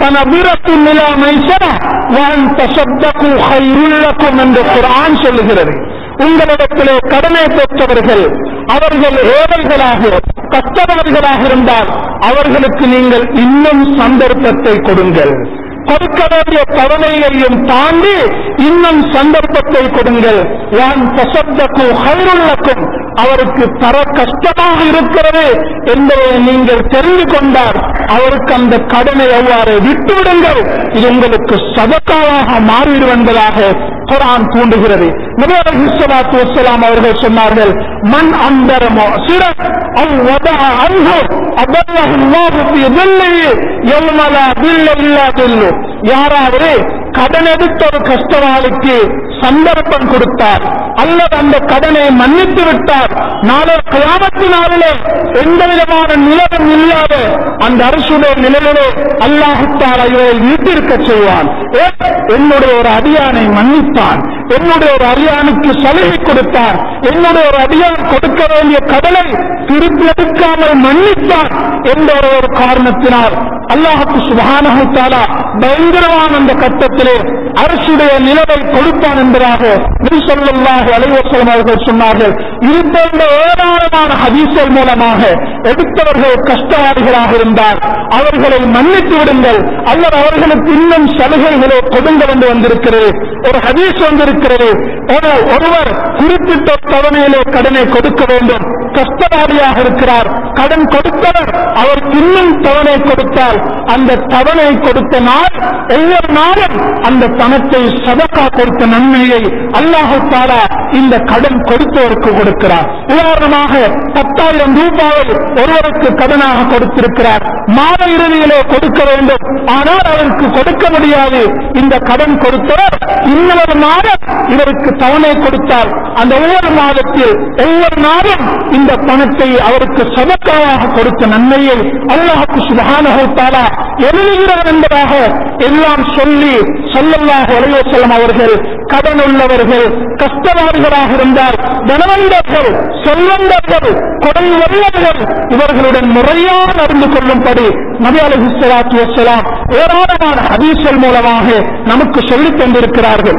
பனபிரத்து நிலா மைசரா வான் தசத்தகு ஹைருல்லக்கும் என்று குர்ஆன் சொல்லுகிறது உங்களிடத்திலே கடனை பெற்றவர்கள் அவர்கள் ஏழைகளாக கஷ்டவர்களாக இருந்தால் அவர்களுக்கு நீங்கள் இன்னும் சந்தர்ப்பத்தை கொடுங்கள் கொடுக்க வேண்டிய கவலையையும் தாண்டி இன்னும் சந்தர்ப்பத்தை கொடுங்கள் வான் தசத்தக்கு ஹைருள்ளக்கும் அவருக்கு தர கஷ்டமாக இருக்கிறது என்பதை நீங்கள் தெரிந்து கொண்டால் அவருக்கு அந்த கடனை எவ்வாறு விட்டுவிடுங்கள் இது உங்களுக்கு சதக்காவாக மாறிவிடும் என்பதாக குரான் தூண்டுகிறது நபி அலைஹிஸ்ஸலாத்து வஸ்ஸலாம் அவர்கள் சொன்னார்கள் மன் அந்தர முஅசிரன் அவ் வதஅ அன்ஹு அபல்லஹு அல்லாஹு ஃபீ தில்லிஹி யௌம லா தில்ல இல்லா தில்லு யாராவது கடன் எடுத்த ஒரு கஷ்டவாளிக்கு சந்தர்ப்பம் கொடுத்தார் அல்லது அந்த கடனை மன்னித்து விட்டார் நாளை கிராமத்து நாளிலே எந்த விதமான நிலவும் இல்லாத அந்த அரசுடைய நிலையிலே அல்லாஹுத்தால் இவரை வீட்டிருக்க செய்வான் ஏன்? என்னுடைய ஒரு அடியானை மன்னித்தான் என்னுடைய ஒரு அடியானுக்கு சலுகை கொடுத்தான் என்னுடைய ஒரு அடியான் கொடுக்க வேண்டிய கடனை திருப்பி எடுக்காமல் மன்னித்தான் என்ற ஒரு ஒரு காரணத்தினால் அல்லாஹுக்கு சுபானஹு தாலா பயங்கரமான அந்த கட்டத்திலே அரசுடைய நிலவை கொடுப்பான் என்பதாக நபிசல்லாஹு அலைவசலம் அவர்கள் சொன்னார்கள் இது போன்ற ஏராளமான ஹதீஸ்கள் மூலமாக எடுத்தவர்கள் கஷ்டவாதிகளாக இருந்தால் அவர்களை மன்னித்து விடுங்கள் அல்லது அவர்களுக்கு இன்னும் சலுகைகளை கொடுங்கள் என்று வந்திருக்கிறது ஒரு ஹதீஸ் வந்திருக்கிறது ஒரு- ஒருவர் குறிப்பிட்ட தவணையிலே கடனை கொடுக்க வேண்டும் கஷ்டவாதியாக இருக்கிறார் கடன் கொடுத்தவர் அவருக்கு இன்னும் தவணை கொடுத்தால் அந்த தவணை கொடுத்த நாள் ஒவ்வொரு நாளும் அந்த பணத்தை சதக்கா கொடுத்த நன்மையை அல்லாஹு தாலா இந்த கடன் கொடுத்தவருக்கு கொடுக்கிறார் உதாரணமாக பத்தாயிரம் ரூபாயை ஒருவருக்கு கடனாக கொடுத்திருக்கிறார் மாத இறுதியிலே கொடுக்க வேண்டும் ஆனால் அவருக்கு கொடுக்க முடியாது இந்த கடன் கொடுத்தவர் இன்னொரு மாதம் இவருக்கு தவணை கொடுத்தால் அந்த ஒவ்வொரு மாதத்தில் ஒவ்வொரு நாளும் இந்த பணத்தை அவருக்கு சதக்காவாக கொடுத்த நன்மையை அல்லாஹுக்கு சுபஹானஹு தஆலா எழுதுகிறார் என்பதாக எல்லாம் சொல்லி ஸல்லல்லாஹு அலைஹி வஸல்லம் அவர்கள் கடன் உள்ளவர்கள் கஷ்டவாதிகளாக இருந்தால் தனவந்தர்கள் செல்வந்தர்கள் கொடை வல்லவர்கள் இவர்களுடன் முறையாக நடந்து கொள்ளும்படி நபி அலைஹி ஸலாத்து வஸ்ஸலாம் ஏராளமான ஹதீஸ்கள் மூலமாக நமக்கு சொல்லித் தந்திருக்கிறார்கள்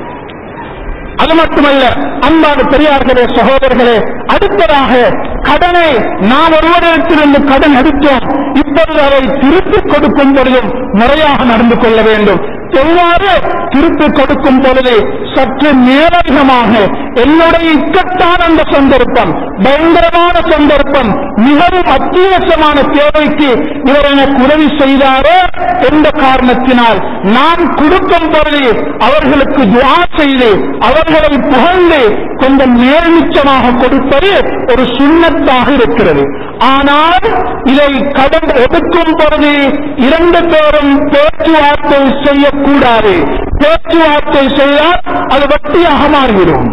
அது மட்டுமல்ல அன்பான பெரியார்களே சகோதரர்களே அடுத்ததாக கடனை நாம் ஒருவரிடத்திலிருந்து கடன் எடுத்தோம் இப்பொழுது அதை திருப்பிக் கொடுக்கும் பொழுதும் முறையாக நடந்து கொள்ள வேண்டும் எவ்வாறு திருப்பிக் கொடுக்கும் பொழுது சற்று நேரடிகமாக என்னுடைய இக்கட்டான அந்த சந்தர்ப்பம் பயங்கரமான சந்தர்ப்பம் மிகவும் அத்தியாவசியமான தேவைக்கு இவர் எனக்கு உதவி செய்தாரோ என்ற காரணத்தினால் நான் கொடுக்கும் பொழுது அவர்களுக்கு துவா செய்து அவர்களை புகழ்ந்து கொஞ்சம் நேர்மிச்சமாக கொடுப்பது ஒரு சுண்ணத்தாக இருக்கிறது ஆனால் இதை கடன் எடுக்கும் பொழுது இரண்டு பேரும் பேச்சுவார்த்தை செய்யக்கூடாது பேச்சுவார்த்தை செய்தால் அது வட்டியாக மாறிவிடும்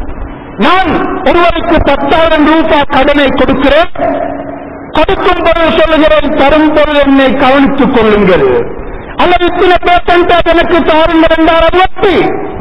நான் ஒருவருக்கு பத்தாயிரம் ரூபாய் கடனை கொடுக்கிறேன் கொடுக்கும் பொழுது சொல்லுகிறேன் தரும் பொழுது என்னை கவனித்துக் கொள்ளுங்கள் அல்லது இத்தனை பேர்சென்ட் எனக்கு தாருங்கள் என்றார் அது வட்டி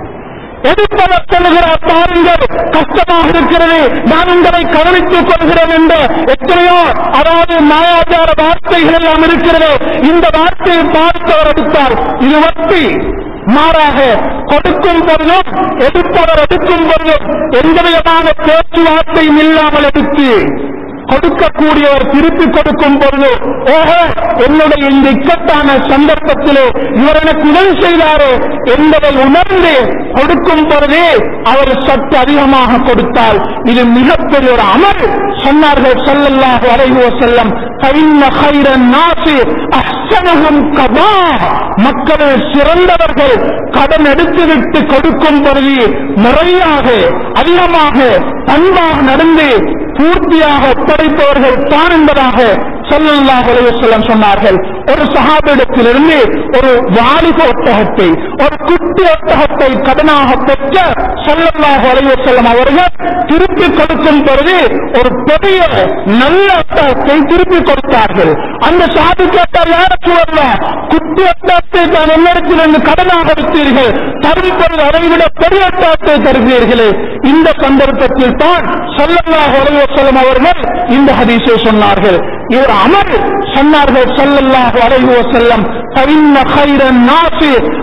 எடுப்பவர் சொல்லுகிறார் பாருங்கள் கஷ்டமாக இருக்கிறது நான் உங்களை கவனித்துக் கொள்கிறேன் என்று எத்தனையோ அதாவது மாயாச்சார வார்த்தைகள் எல்லாம் இருக்கிறது இந்த வார்த்தையை பார்த்தவர் எடுத்தார் இது வட்டி மாறாக கொடுக்கும் பொழுதும் எடுப்பவர் எடுக்கும் பொழுதும் எந்த விதமான பேச்சுவார்த்தையும் இல்லாமல் எடுத்து கொடுக்கக்கூடியவர் திருப்பி கொடுக்கும் பொழுது ஓஹோ என்னுடைய இந்த இக்கட்டான சந்தர்ப்பத்திலே இவர் எனக்கு உதவி செய்தாரே என்பதை உணர்ந்து கொடுக்கும் பொழுதே அவர் சற்று அதிகமாக கொடுத்தால் இது மிகப்பெரிய ஒரு அமல் சொன்னார்கள் ஸல்லல்லாஹு அலைஹி வஸல்லம் فإن خير الناس أحسنهم قضاء மக்களில் சிறந்தவர்கள் கடன் எடுத்துவிட்டு கொடுக்கும் பொழுது முறையாக அதிகமாக பண்பாக நடந்து பூர்த்தியாக ஒப்படைப்பவர்கள் தான் என்பதாக ஸல்லல்லாஹு அலைஹி வஸல்லம் சொன்னார்கள் ஒரு சஹாபிடத்திலிருந்து ஒரு வாலிப ஒட்டகத்தை ஒரு குட்டி ஒட்டகத்தை கடனாக பெற்ற ஸல்லல்லாஹு அலைஹி வஸல்லம் அவர்கள் திருப்பி கொடுக்கும் பொழுது ஒரு பெரிய நல்ல ஒட்டகத்தை திருப்பி கொடுத்தார்கள் அந்த சாதி கேட்டார் யார சூழல்ல குட்டி ஒட்டகத்தை தான் என்னிடத்திலிருந்து கடனாக எடுத்தீர்கள் தரும் பொழுது அதை விட பெரிய ஒட்டகத்தை தருகிறீர்களே இந்த சந்தர்ப்பத்தில் தான் ஸல்லல்லாஹு அலைஹி வஸல்லம் அவர்கள் இந்த ஹதீஸை சொன்னார்கள் இவர் அமல் சொன்னார்கள் ஸல்லல்லாஹு அலைஹி வஸல்லம் فإن خير الناس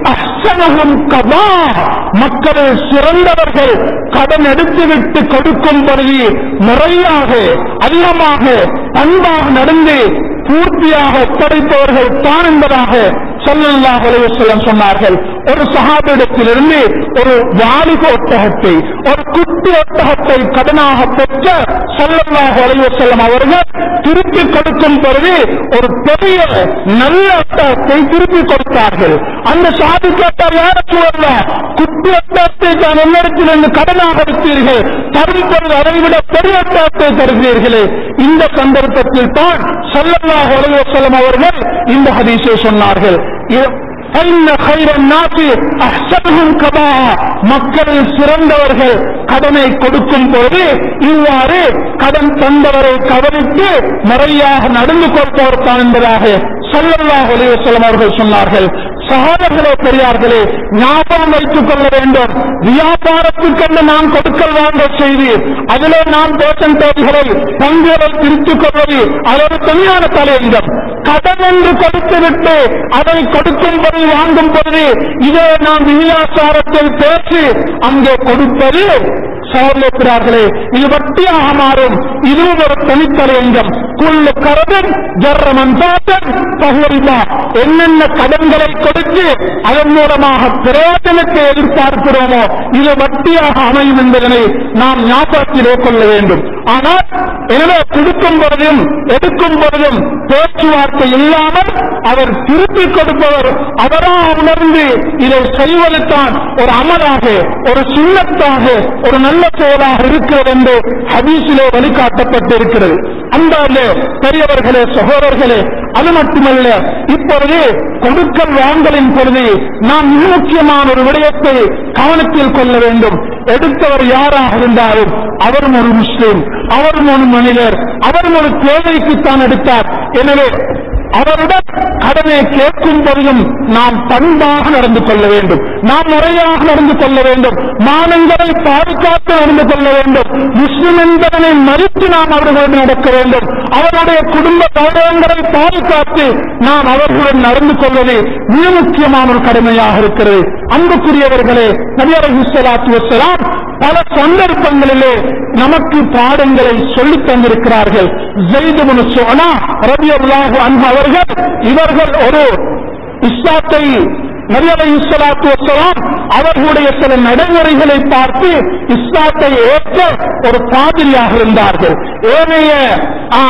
أحسنهم قضاء மக்களில் சிறந்தவர்கள் கடன் எடுத்துவிட்டு கொடுக்கும் பொழுது முறையாக அதிகமாக அன்பாக நடந்து பூர்த்தியாக ஒப்படைப்பவர்கள் தான் என்பதாக ஸல்லல்லாஹு அலைஹி வஸல்லம் சொன்னார்கள் ஒரு சஹாபிடத்திலிருந்து ஒரு வாலிப ஒட்டகத்தை ஒரு குட்டி ஒட்டகத்தை கடனாக பெற்ற ஸல்லல்லாஹு அலைஹி வஸல்லம் அவர்கள் திருப்பி கொடுக்கும் பொழுது ஒரு பெரிய நல்ல ஒட்டகத்தை திருப்பி கொடுத்தார்கள் அந்த சாதி கேட்டார் யார சூழல்ல குட்டி ஒட்டகத்தை தான் என்னிடத்திலிருந்து கடனாக எடுத்தீர்கள் தரும் பொழுது அதை விட பெரிய ஒட்டகத்தை தருகிறீர்களே இந்த சந்தர்ப்பத்தில் தான் ஸல்லல்லாஹு அலைஹி வஸல்லம் அவர்கள் இந்த ஹதீஸை சொன்னார்கள் இ- فإن خير الناس أحسنهم قضاء மக்களில் சிறந்தவர்கள் கடனை கொடுக்கும் போது இவ்வாறு கடன் தந்தவரை கவனித்து முறையாக நடந்து கொள்பவர் தான் என்பதாக ஸல்லல்லாஹு அலைஹி வஸல்லம் அவர்கள் சொன்னார்கள் சகோதரர்களே பெரியார்களே ஞாபகம் வைத்துக் கொள்ள வேண்டும் வியாபாரத்துக்கென்று நாம் கொடுக்கல் வாங்கல் செய்து அதிலே நாம் பேசன்டேஜ்களை பங்குகளை பிரித்துக் கொள்வது அதோடு தனியான தலையங்கம் கடன் என்று கொடுத்துவிட்டு அதை கொடுக்கும் பொழுது வாங்கும் பொழுது இதே நாம் விகிதாசாரத்தில் பேசி அங்கே கொடுப்பது சகோதரர்களே இது வட்டியாக மாறும் இதுவும் ஒரு தனித்தலையங்கம் குள்ளு கரதன் ஜர்ரமன் பாத்தன் பகுரிமா என்னென்ன கடன்களை கொடுத்து அதன் மூலமாக பிரயோஜனத்தை எதிர்பார்க்கிறோமோ இது வட்டியாக அமையும் என்பதனை நாம் ஞாபகத்திலே கொள்ள வேண்டும் ஆனால் எனவே கொடுக்கும் பொழுதும் எடுக்கும் பொழுதும் பேச்சுவார்த்தை இல்லாமல் அவர் திருப்பி கொடுப்பவர் அவராக உணர்ந்து இதை செய்வதுதான் ஒரு அமலாக ஒரு சுண்ணத்தாக ஒரு நல்ல செயலாக இருக்கிறது என்று ஹதீஸிலே வழிகாட்டப்பட்டிருக்கிறது அன்பாலே பெரியவர்களே சகோதரர்களே அது மட்டுமல்ல இப்பொழுது கொடுக்கல் வாங்கலின் பொழுது நாம் மிக முக்கியமான ஒரு விடயத்தை கவனத்தில் கொள்ள வேண்டும் எடுத்தவர் யாராக இருந்தாலும் அவரும் ஒரு முஸ்லிம் அவரும் ஒரு மனிதர் அவரும் ஒரு தேவைக்குத்தான் எடுத்தார் எனவே அவருடன் கடனை கேட்கும் பொழுதும் நாம் பண்பாக நடந்து கொள்ள வேண்டும் நாம் முறையாக நடந்து கொள்ள வேண்டும் மானங்களை பாதுகாத்து நடந்து கொள்ள வேண்டும் முஸ்லிம் என்பதனை மறித்து நாம் அவர்களுடன் நடக்க வேண்டும் அவருடைய குடும்ப கௌரவங்களை பாதுகாத்து நாம் அவர்களுடன் நடந்து கொள்வது மிக முக்கியமான ஒரு கடமையாக இருக்கிறது அன்புக்குரியவர்களே நபியர் சலாத்து வசலாம் பல சந்தர்ப்பங்களிலே நமக்கு பாடங்களை சொல்லித் தந்திருக்கிறார்கள் ஜெய்துபுன் சோனா ரபியல்லாஹு அன்ஹு அவர்கள் இவர்கள் ஒரு இஸ்லாத்தை நபி அலைஹி ஸலாத்து வஸலாம் அவர்களுடைய சில நடைமுறைகளை பார்த்து இஸ்லாத்தை ஏற்ற ஒரு பாதிரியாக இருந்தார்கள் ஏனைய ஆ,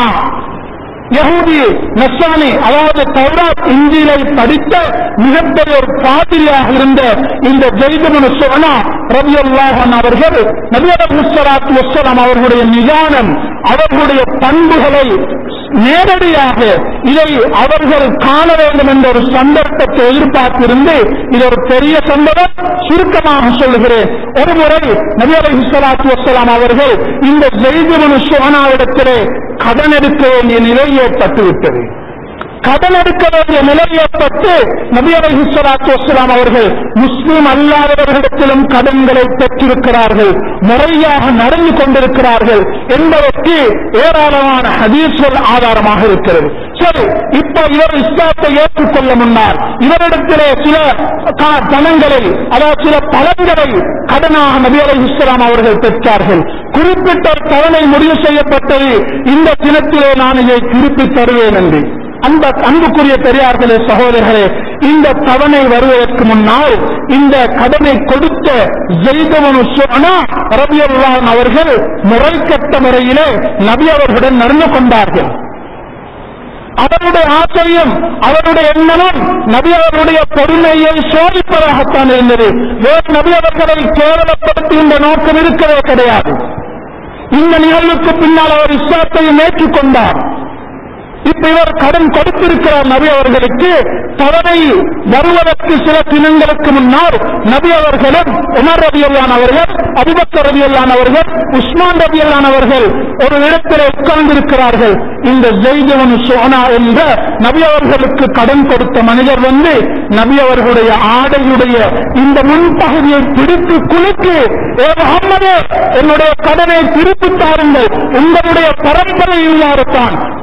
யஹூதி நஸ்ரானி அதாவது தௌராத் இஞ்சிலை படித்த மிகப்பெரிய ஒரு பாதிரியாக இருந்த இந்த ஜெய்தமனு சோனா ரவி அல்லாஹன் அவர்கள் நபியர் முஸ்வராத் வசலாம் அவர்களுடைய நிதானம் அவர்களுடைய பண்புகளை நேரடியாக இதை அவர்கள் காண வேண்டும் என்ற ஒரு சந்தர்ப்பத்தை எதிர்பார்த்திருந்து இது ஒரு பெரிய சந்தர்ப்பம் சுருக்கமாக சொல்லுகிறேன் ஒரு முறை நபி அலைஹி ஸலாத்து வஸ்ஸலாம் அவர்கள் இந்த ஜெய்துபனு சோனாவிடத்திலே கடன் எடுக்க வேண்டிய நிலை ஏற்பட்டுவிட்டது கடன் எடுக்க வேண்டிய நிலை ஏற்பட்டு நபி அலைஹி ஸலாத்து வஸ்ஸலாம் அவர்கள் முஸ்லிம் அல்லாதவர்களிடத்திலும் கடன்களை பெற்றிருக்கிறார்கள் முறையாக நடந்து கொண்டிருக்கிறார்கள் என்பதற்கு ஏராளமான ஹதீஸ்கள் ஆதாரமாக இருக்கிறது சரி இப்ப இவர் இஸ்லாத்தை ஏற்றுக்கொள்ள முன்னால் இவரிடத்திலே சில கா- பணங்களை அதாவது சில பலன்களை கடனாக நபி அலைஹி ஸலாம் அவர்கள் பெற்றார்கள் குறிப்பிட்ட ஒரு தவணை முடிவு செய்யப்பட்டது இந்த தினத்திலே நான் இதை திருப்பித் தருவேன் என்று அந்த அன்புக்குரிய பெரியார்களே சகோதரர்களே இந்த தவணை வருவதற்கு முன்னால் இந்த கடனை கொடுத்த ஜெய்தவனு சோனா ரபியல்லான் அவர்கள் முறைக்கட்ட முறையிலே நபி அவர்களுடன் நடந்து கொண்டார்கள் அவருடைய ஆச்சரியம் அவருடைய எண்ணமும் நபி அவருடைய பொறுமையை சோதிப்பதாகத்தான் இருந்தது வேறு நபி அவர்களை கேவலப்படுத்துகின்ற நோக்கம் இருக்கவே கிடையாது இந்த நிகழ்வுக்கு பின்னால் அவர் இஸ்லாத்தையும் ஏற்றுக்கொண்டார் இப்ப இவர் கடன் கொடுத்திருக்கிறார் நபி அவர்களுக்கு தவறை வருவதற்கு சில தினங்களுக்கு முன்னால் நபி அவர்களும் உமர் ரபியல்லான் அவர்கள் அபிபக்கர் ரபியல்லான் அவர்கள் உஸ்மான் ரபியல்லான் அவர்கள் ஒரு இடத்தில் உட்கார்ந்திருக்கிறார்கள் இந்த ஜெய்தவன் சோனா என்ற நபி அவர்களுக்கு கடன் கொடுத்த மனிதர் வந்து நபி அவர்களுடைய ஆடையுடைய இந்த முன்பகுதியை பிடித்து குலுக்கி ஏ முகம்மதே என்னுடைய கடனை திருப்பி தாருங்கள் உங்களுடைய பரம்பரை இவ்வாறு தான்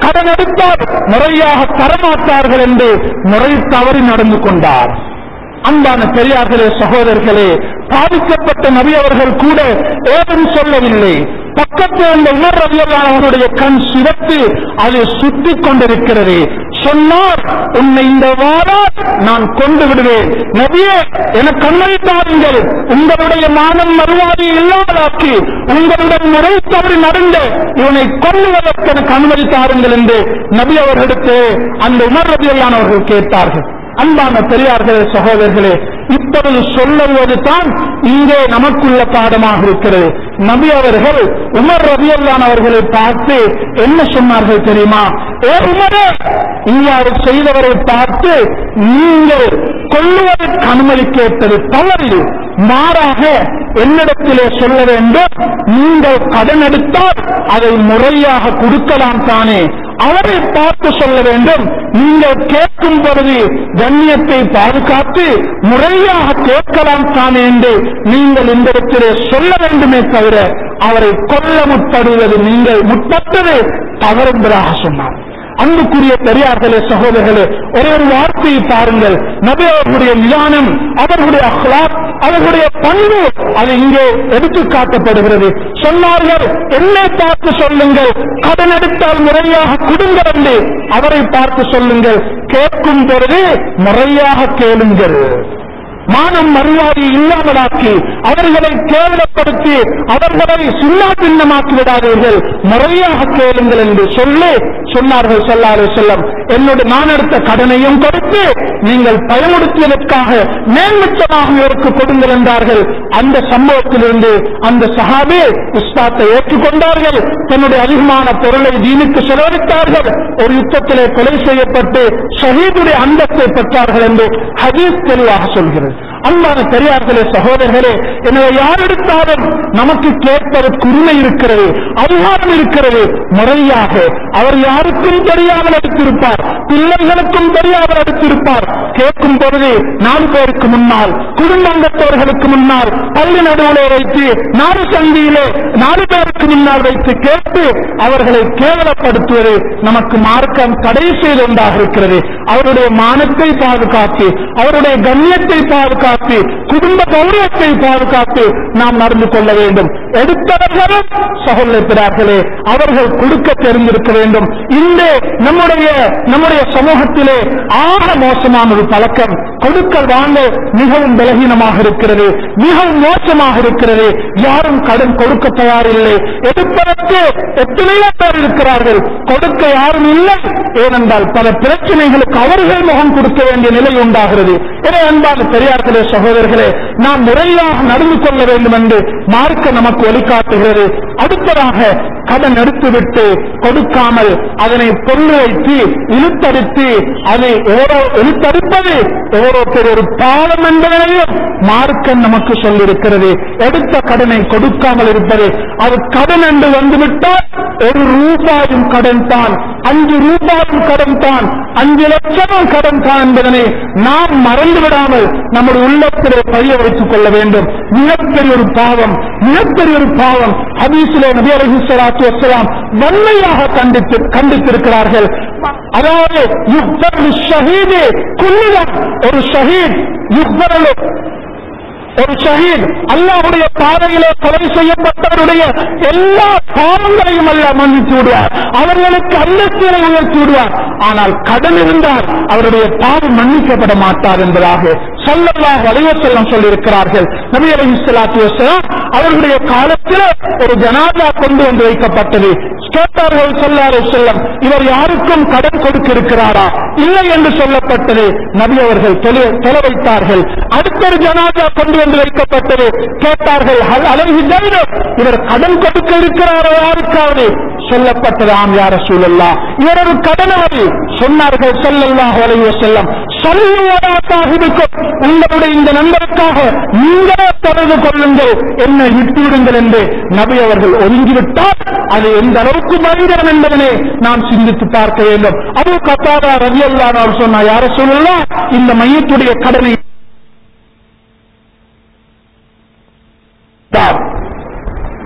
கடன் எடுத்தால் முறையாக தரமாட்டார்கள் என்று முறை தவறி நடந்து கொண்டார் அன்பான பெரியார்களே சகோதரர்களே பாதிக்கப்பட்ட நபி அவர்கள் கூட ஏதும் சொல்லவில்லை பக்கத்தில் இருந்த உமர் ரவியல்லான் அவருடைய கண் சிவத்து அது சுத்திக் கொண்டிருக்கிறது சொன்னார் உன்னை இந்த வாரம் நான் கொண்டு விடுவேன் நபியே எனக்கு அனுமதித்தாருங்கள் உங்களுடைய மானம் மறுவாதி இல்லாமலாக்கி உங்களுடன் முறை தவறி நடந்த இவனை கொல்லுவதற்கு எனக்கு அனுமதித்தாருங்கள் என்று நபி அவர்களிடத்து அந்த உமர் ரவியல்லான் அவர்கள் கேட்டார்கள் அன்பான பெரியார்களே சகோதரர்களே இப்பொழுது சொல்லுவது தான் இங்கே நமக்குள்ள பாடமாக இருக்கிறது நபி அவர்கள் உமர் ரபியல்லான் அவர்களை பார்த்து என்ன சொன்னார்கள் தெரியுமா ஏ உமரே இவ்வாறு செய்தவரை பார்த்து நீங்கள் கொள்ளுவதற்கு அனுமதி கேட்டது தவறு மாறாக என்னிடத்திலே சொல்ல வேண்டும் நீங்கள் கடன் எடுத்தால் அதை முறையாக கொடுக்கலாம் தானே அவரை பார்த்து சொல்ல வேண்டும் நீங்கள் கேட்கும் பொழுது கண்ணியத்தை பாதுகாத்து முறையாக கேட்கலாம் தானே என்று நீங்கள் இந்த இடத்திலே சொல்ல வேண்டுமே தவிர அவரை கொல்ல முற்படுவது நீங்கள் முற்பட்டது தவறும்பதாக சொன்னார் அன்புக்குரிய பெரியார்களே சகோதரர்களே ஒரே ஒரு வார்த்தையை பாருங்கள் நபி அவர்களுடைய நிதானம் அவர்களுடைய அஹ்லாக் அவர்களுடைய பண்பு அது இங்கே எடுத்து காட்டப்படுகிறது சொன்னார்கள் என்னை பார்த்து சொல்லுங்கள் கடன் எடுத்தால் முறையாக கொடுங்கள் என்று அவரை பார்த்து சொல்லுங்கள் கேட்கும் பொழுது முறையாக கேளுங்கள் மானம் மரியாதை இல்லாமலாக்கி அவர்களை கேவலப்படுத்தி அவர்களை சுண்ணா பின்னமாக்கி விடாதீர்கள் முறையாக கேளுங்கள் என்று சொல்லி சொன்னார்கள் சொல்லாரு செல்லம் என்னுடைய நான் எடுத்த கடனையும் கொடுத்து நீங்கள் பயமுடுத்தியதற்காக மேல்மிச்சமாக இவருக்கு கொடுங்கள் என்றார்கள் அந்த சம்பவத்திலிருந்து அந்த சஹாபி இஸ்லாத்தை ஏற்றுக்கொண்டார்கள் தன்னுடைய அதிகமான பொருளை தீனுக்கு செலவழித்தார்கள் ஒரு யுத்தத்திலே கொலை செய்யப்பட்டு ஷஹீதுடைய அந்தத்தை பெற்றார்கள் என்று ஹதீஸ் தெளிவாக சொல்கிறது அன்பான பெரியார்களே சகோதரர்களே எனவே யார் எடுத்தாலும் நமக்கு கேட்பதற்கு உரிமை இருக்கிறது அதிகாரம் இருக்கிறது முறையாக அவர் யாருக்கும் தெரியாமல் எடுத்திருப்பார் பிள்ளைகளுக்கும் தெரியாமல் எடுத்திருப்பார் கேட்கும் பொழுது நாலு பேருக்கு முன்னால் குடும்பங்கத்தவர்களுக்கு முன்னால் பள்ளி நடுவிலே வைத்து நாடு சந்தியிலே நாலு பேருக்கு முன்னால் வைத்து கேட்டு அவர்களை கேவலப்படுத்துவது நமக்கு மார்க்கம் தடை செய்து ஒன்றாக இருக்கிறது அவருடைய மானத்தை பாதுகாத்து அவருடைய கண்ணியத்தை பாதுகாத்து குடும்ப கௌரவத்தை பாதுகாத்து நாம் நடந்து கொள்ள வேண்டும் எடுத்தவர்களும் சகோதரர்களே அவர்கள் கொடுக்க தெரிந்திருக்க வேண்டும் இந்த நம்முடைய நம்முடைய சமூகத்திலே ஆக மோசமான ஒரு பழக்கம் கொடுக்கல் வாங்க மிகவும் பலகீனமாக இருக்கிறது மிகவும் மோசமாக இருக்கிறது யாரும் கடன் கொடுக்க தயாரில்லை எடுப்பதற்கு எத்தனையோ பேர் இருக்கிறார்கள் கொடுக்க யாரும் இல்லை ஏனென்றால் பல பிரச்சனைகளுக்கு அவர்கள் முகம் கொடுக்க வேண்டிய நிலை உண்டாகிறது எனவே அன்பான பெரியார்களே சகோதரர்களே நாம் முறையாக நடந்து கொள்ள வேண்டும் என்று மார்க்க நமக்கு வழிகாட்டுகிறது அடுத்ததாக கடன் எடுத்துவிட்டு கொடுக்காமல் அதனை பொருள் வைத்து இழுத்தடித்து அதை ஓரோ இழுத்தடிப்பது எவ்வளோ பெரிய ஒரு பாவம் என்பதனையும் மார்க்கம் நமக்கு சொல்லியிருக்கிறது எடுத்த கடனை கொடுக்காமல் இருப்பது அது கடன் என்று வந்துவிட்டால் ஒரு ரூபாயும் கடன் தான் அஞ்சு ரூபாயும் கடன் தான் அஞ்சு லட்சமும் கடன் தான் என்பதனை நாம் மறந்து விடாமல் நம்முடைய உள்ளத்திலே பதிய வைத்துக் கொள்ள வேண்டும் மிகப்பெரிய ஒரு பாவம் மிகப்பெரிய ஒரு பாவம் ஹதீஸிலே நபி அலைஹி ஸலாத்து வஸலாம் வன்மையாக கண்டித்து கண்டித்திருக்கிறார்கள் அதாவது யுக்தர் ஷஹீது குல்லிடம் ஒரு ஷஹீத் யுக்தரலு ஒரு ஷஹீத் அல்லாஹ்வுடைய பாதையிலே கொலை செய்யப்பட்டவருடைய எல்லா பாவங்களையும் அல்ல மன்னித்து விடுவார் அவர்களுக்கு அந்தஸ்தினை உயர்த்தி விடுவார் ஆனால் கடன் இருந்தால் அவருடைய பாவம் மன்னிக்கப்பட மாட்டார் என்பதாக சொல்லல்லாஹ் வலைவசல்லம் சொல்லியிருக்கிறார்கள் நபி அலைஹி ஸலாத்து வஸலாம் அவர்களுடைய காலத்தில் ஒரு ஜனாதா கொண்டு வந்து வைக்கப்பட்டது கேட்டார்கள் சொல்லாரு செல்லம் இவர் யாருக்கும் கடன் கொடுக்க இருக்கிறாரா இல்லை என்று சொல்லப்பட்டது நபி அவர்கள் தொலை- தொலை வைத்தார்கள் அடுத்த ஒரு ஜனாதா கொண்டு வந்து வைக்கப்பட்டது கேட்டார்கள் "ஹல் அலைஹி தைனம்?" இவர் கடன் கொடுக்க இருக்கிறாரோ யாருக்காவது சொல்லப்பட்டது ஆம் யார சூழல்லா இவர் ஒரு கடனாளி சொன்னார்கள் ஸல்லல்லாஹு அலைஹி வஸல்லம் சொல்லுவதா சாஹிபுக்கும் உங்களுடைய இந்த நண்பருக்காக நீங்களே தொடர்பு கொள்ளுங்கள் என்னை விட்டுவிடுங்கள் என்று நபி அவர்கள் ஒதுங்கிவிட்டால் அது எந்த அளவுக்கு மனிதன் என்பதனை நாம் சிந்தித்து பார்க்க வேண்டும் அது கத்தாரா ரவி அவர் சொன்னா யார சொல்லலாம் இந்த மையத்துடைய கடனை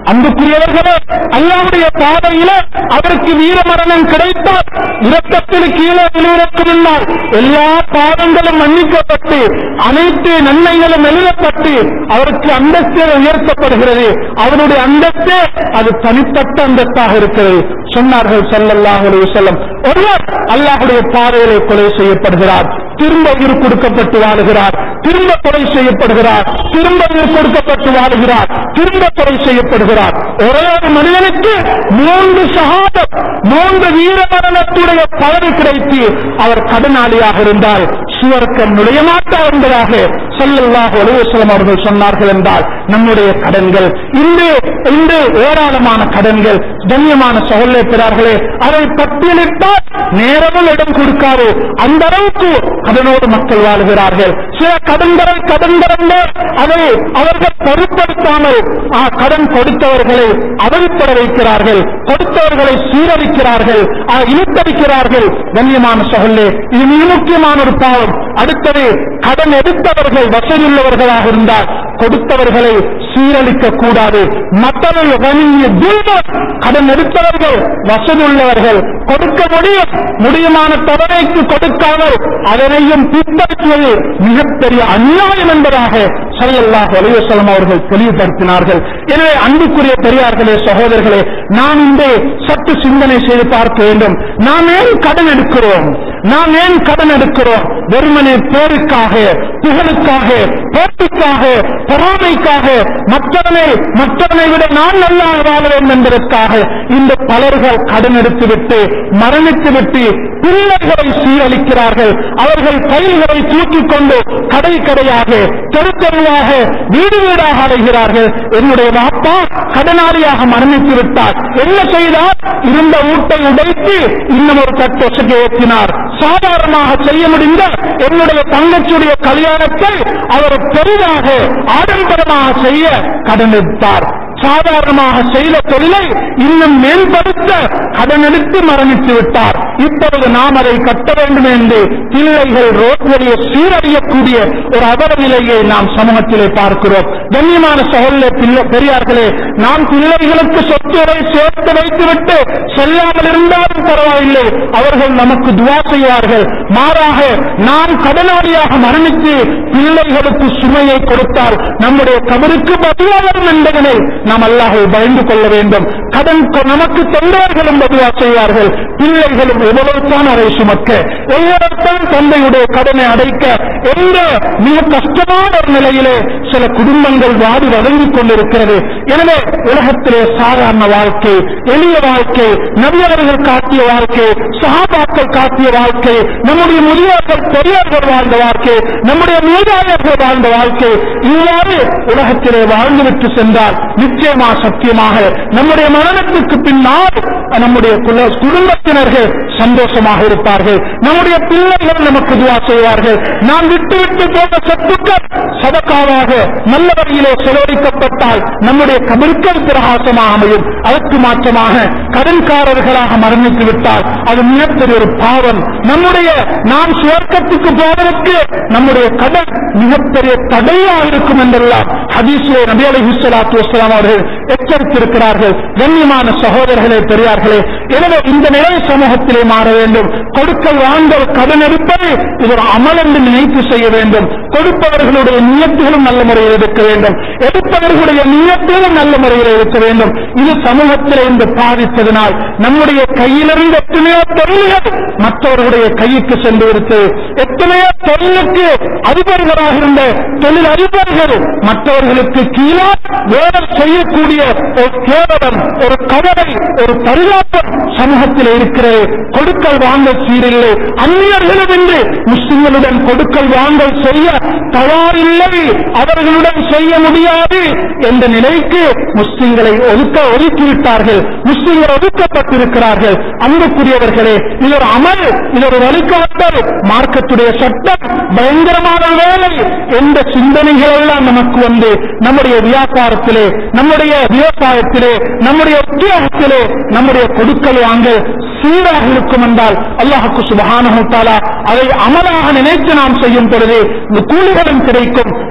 அன்புக்குரியவர்களே அல்லாவுடைய பாதையில அவருக்கு வீரமரணம் கிடைத்தால் இரத்தத்தில் கீழே விழுவதற்கு முன்னால் எல்லா பாவங்களும் மன்னிக்கப்பட்டு அனைத்து நன்மைகளும் எழுதப்பட்டு அவருக்கு அந்தஸ்தே உயர்த்தப்படுகிறது அவருடைய அந்தஸ்தே அது தனிப்பட்ட அந்தஸ்தாக இருக்கிறது சொன்னார்கள் ஸல்லல்லாஹு அலைஹி வஸல்லம் ஒருவர் அல்லாஹ்வுடைய பாதையிலே கொலை செய்யப்படுகிறார் திரும்ப உயிர் கொடுக்கப்பட்டு வாழுகிறார் திரும்ப கொலை செய்யப்படுகிறார் திரும்ப உயிர் கொடுக்கப்பட்டு வாழுகிறார் திரும்ப கொலை செய்யப்படுகிறார் ஒரே ஒரு மனிதனுக்கு மூன்று சகாதம் மூன்று வீர மரணத்துடைய பலனை கிடைத்து அவர் கடனாளியாக இருந்தால் சுவர்க்கம் நுழைய மாட்டார் என்பதாக ஸல்லல்லாஹு அலைஹி வஸல்லம் அவர்கள் சொன்னார்கள் என்றால் நம்முடைய கடன்கள் இன்று இன்று ஏராளமான கடன்கள் கண்ணியமான சகோதரர்களே அதை பட்டியலிட்டால் நேரமும் இடம் கொடுக்காது அந்த அளவுக்கு கடனோடு மக்கள் வாழ்கிறார்கள் சில கடன்களை கடன்களே அதை அவர்கள் பொருட்படுத்தாமல் ஆ, கடன் கொடுத்தவர்களை அவதிப்பட வைக்கிறார்கள் கொடுத்தவர்களை சீரழிக்கிறார்கள் ஆ, இழுத்தடிக்கிறார்கள் கண்ணியமான சகோதரே இது மிக முக்கியமான ஒரு பாவம் அடுத்தது கடன் எடுத்தவர்கள் வசதியுள்ளவர்களாக இருந்தால் கொடுத்தவர்களை சீரழிக்க கூடாது மற்றவர்கள் வணிக துன்பம் கடன் எடுத்தவர்கள் வசதி உள்ளவர்கள் கொடுக்க முடியும் முடியுமான தவணைக்கு கொடுக்காமல் அதனையும் பின்பற்றுவது மிகப்பெரிய அநியாயம் என்பதாக ஸல்லல்லாஹு அலைஹி வஸல்லம் அவர்கள் தெளிவுபடுத்தினார்கள் எனவே அன்புக்குரிய பெரியார்களே சகோதரர்களே நாம் இன்று சற்று சிந்தனை செய்து பார்க்க வேண்டும் நாம் ஏன் கடன் எடுக்கிறோம் நாம் ஏன் கடன் எடுக்கிறோம் வெறுமனே பேருக்காக புகழுக்காக போட்டிக்காக பொறாமைக்காக மற்றவனை மற்றவனை விட நான் நல்லா வாழ வேண்டும் என்பதற்காக இந்த பலர்கள் கடன் எடுத்துவிட்டு மரணித்துவிட்டு பிள்ளைகளை சீரழிக்கிறார்கள் அவர்கள் கைல்களை தூக்கிக் கொண்டு கடை கடையாக தெரு தெருவாக வீடு வீடாக அடைகிறார்கள் என்னுடைய பாப்பா கடனாளியாக மரணித்து விட்டார் என்ன செய்தார் இருந்த ஊட்டை உடைத்து இன்னும் ஒரு கட்டொசைக்கு ஏற்றினார் சாதாரணமாக செய்ய முடிந்த என்னுடைய தங்கச்சியுடைய கல்யாணத்தை அவர் பெரிதாக ஆடம்பரமாக செய்ய கடன் எடுத்தார் சாதாரணமாக செய்த தொழிலை இன்னும் மேம்படுத்த கடன் எடுத்து மரணித்து விட்டார் இப்பொழுது நாம் அதை கட்ட வேண்டும் என்று பிள்ளைகள் ரோட்வழியை சீரழியக்கூடிய ஒரு அபர நிலையை நாம் சமூகத்திலே பார்க்கிறோம் கண்ணியமான சகோதர பிள்ளை பெரியார்களே நாம் பிள்ளைகளுக்கு சொத்துரை சேர்த்து வைத்துவிட்டு செல்லாமல் இருந்தாலும் பரவாயில்லை அவர்கள் நமக்கு துவா செய்வார்கள் மாறாக நாம் கடனாளியாக மரணித்து பிள்ளைகளுக்கு சுமையை கொடுத்தால் நம்முடைய கபருக்கு பதிலா வரும் என்பதனை நாம் அல்லாஹை பயந்து கொள்ள வேண்டும் கடன் கொ- நமக்கு தொண்டர்களும் பதிலா செய்வார்கள் பிள்ளைகளும் எவ்வளவுதான் அதை சுமக்க எவ்வளவுதான் தந்தையுடைய கடனை அடைக்க எந்த மிக கஷ்டமான ஒரு நிலையிலே சில குடும்பங்கள் வாடி வதங்கிக் கொண்டிருக்கிறது எனவே உலகத்திலே சாதாரண வாழ்க்கை எளிய வாழ்க்கை நபியவர்கள் காட்டிய வாழ்க்கை சகாபாக்கள் காட்டிய வாழ்க்கை நம்முடைய முதியோர்கள் பெரியோர்கள் வாழ்ந்த வாழ்க்கை நம்முடைய மூதாதையர்கள் வாழ்ந்த வாழ்க்கை இவ்வாறு உலகத்திலே வாழ்ந்துவிட்டு சென்றால் நிச்சயமா சத்தியமாக நம்முடைய மரணத்துக்கு பின்னால் நம்முடைய குல- குடும்பத்தினர்கள் சந்தோஷமாக இருப்பார்கள் நம்முடைய பிள்ளைகள் நமக்கு துவா செய்வார்கள் நாம் விட்டு விட்டு போன சொத்துக்கள் சதக்காவாக நல்ல வழியிலே செலவழிக்கப்பட்டால் நம்முடைய கபிற்கள் பிரகாசமாக அமையும் அதற்கு மாற்றமாக கடன்காரர்களாக மரணித்து விட்டால் அது மிகப்பெரிய ஒரு பாவம் நம்முடைய நாம் சுவர்க்கத்துக்கு போவதற்கு நம்முடைய கடன் மிகப்பெரிய தடையாக இருக்கும் என்றெல்லாம் ஹதீஸிலே நபி அலைஹி ஸலாத்து வஸலாம் அவர்கள் எச்சரித்திருக்கிறார்கள் கண்ணியமான சகோதரர்களே பெரியார்களே எனவே இந்த நிலை சமூகத்திலே மாற வேண்டும் கொடுக்கல் வாங்கல் கடன் எடுப்பது இது ஒரு அமல் என்று நினைத்து செய்ய வேண்டும் கொடுப்பவர்களுடைய நியத்துகளும் நல்ல முறையில் இருக்க வேண்டும் எடுப்பவர்களுடைய நியத்துகளும் நல்ல முறையில் இருக்க வேண்டும் இது சமூகத்திலே இந்த பாதித்ததனால் நம்முடைய கையிலிருந்து எத்தனையோ தொழில்கள் மற்றவர்களுடைய கைக்கு சென்று விடுத்தது எத்தனையோ தொழிலுக்கு அதிபர்களாக இருந்த தொழில் அதிபர்கள் மற்றவர்களுக்கு கீழே வேலை செய்யக்கூடிய ஒரு கேவலம் ஒரு கவலை ஒரு பரிதாபம் சமூகத்தில் இருக்கிறது கொடுக்கல் வாங்கல் சீரில்லை அந்நியர்களும் இன்று முஸ்லிம்களுடன் கொடுக்கல் வாங்கல் செய்ய தயாரில்லை அவர்களுடன் செய்ய முடியாது என்ற நிலைக்கு முஸ்லிம்களை ஒதுக்க ஒதுக்கிவிட்டார்கள் முஸ்லிம்கள் ஒதுக்கப்பட்டிருக்கிறார்கள் அன்புக்குரியவர்களே இது ஒரு அமல் இது ஒரு வழிகாட்டல் மார்க்கத்துடைய சட்டம் பயங்கரமான வேலை எந்த சிந்தனைகள் எல்லாம் நமக்கு வந்து நம்முடைய வியாபாரத்திலே நம்முடைய விவசாயத்திலே நம்முடைய உத்தியோகத்திலே நம்முடைய கொடுக்கல் வாங்கல் சீராக இருக்கும் என்றால் அல்லாஹுக்கு சுபஹானஹு தஆலா அதை அமலாக நினைத்து நாம் செய்யும் பொழுது இந்த கூலிகளும் கிடைக்கும்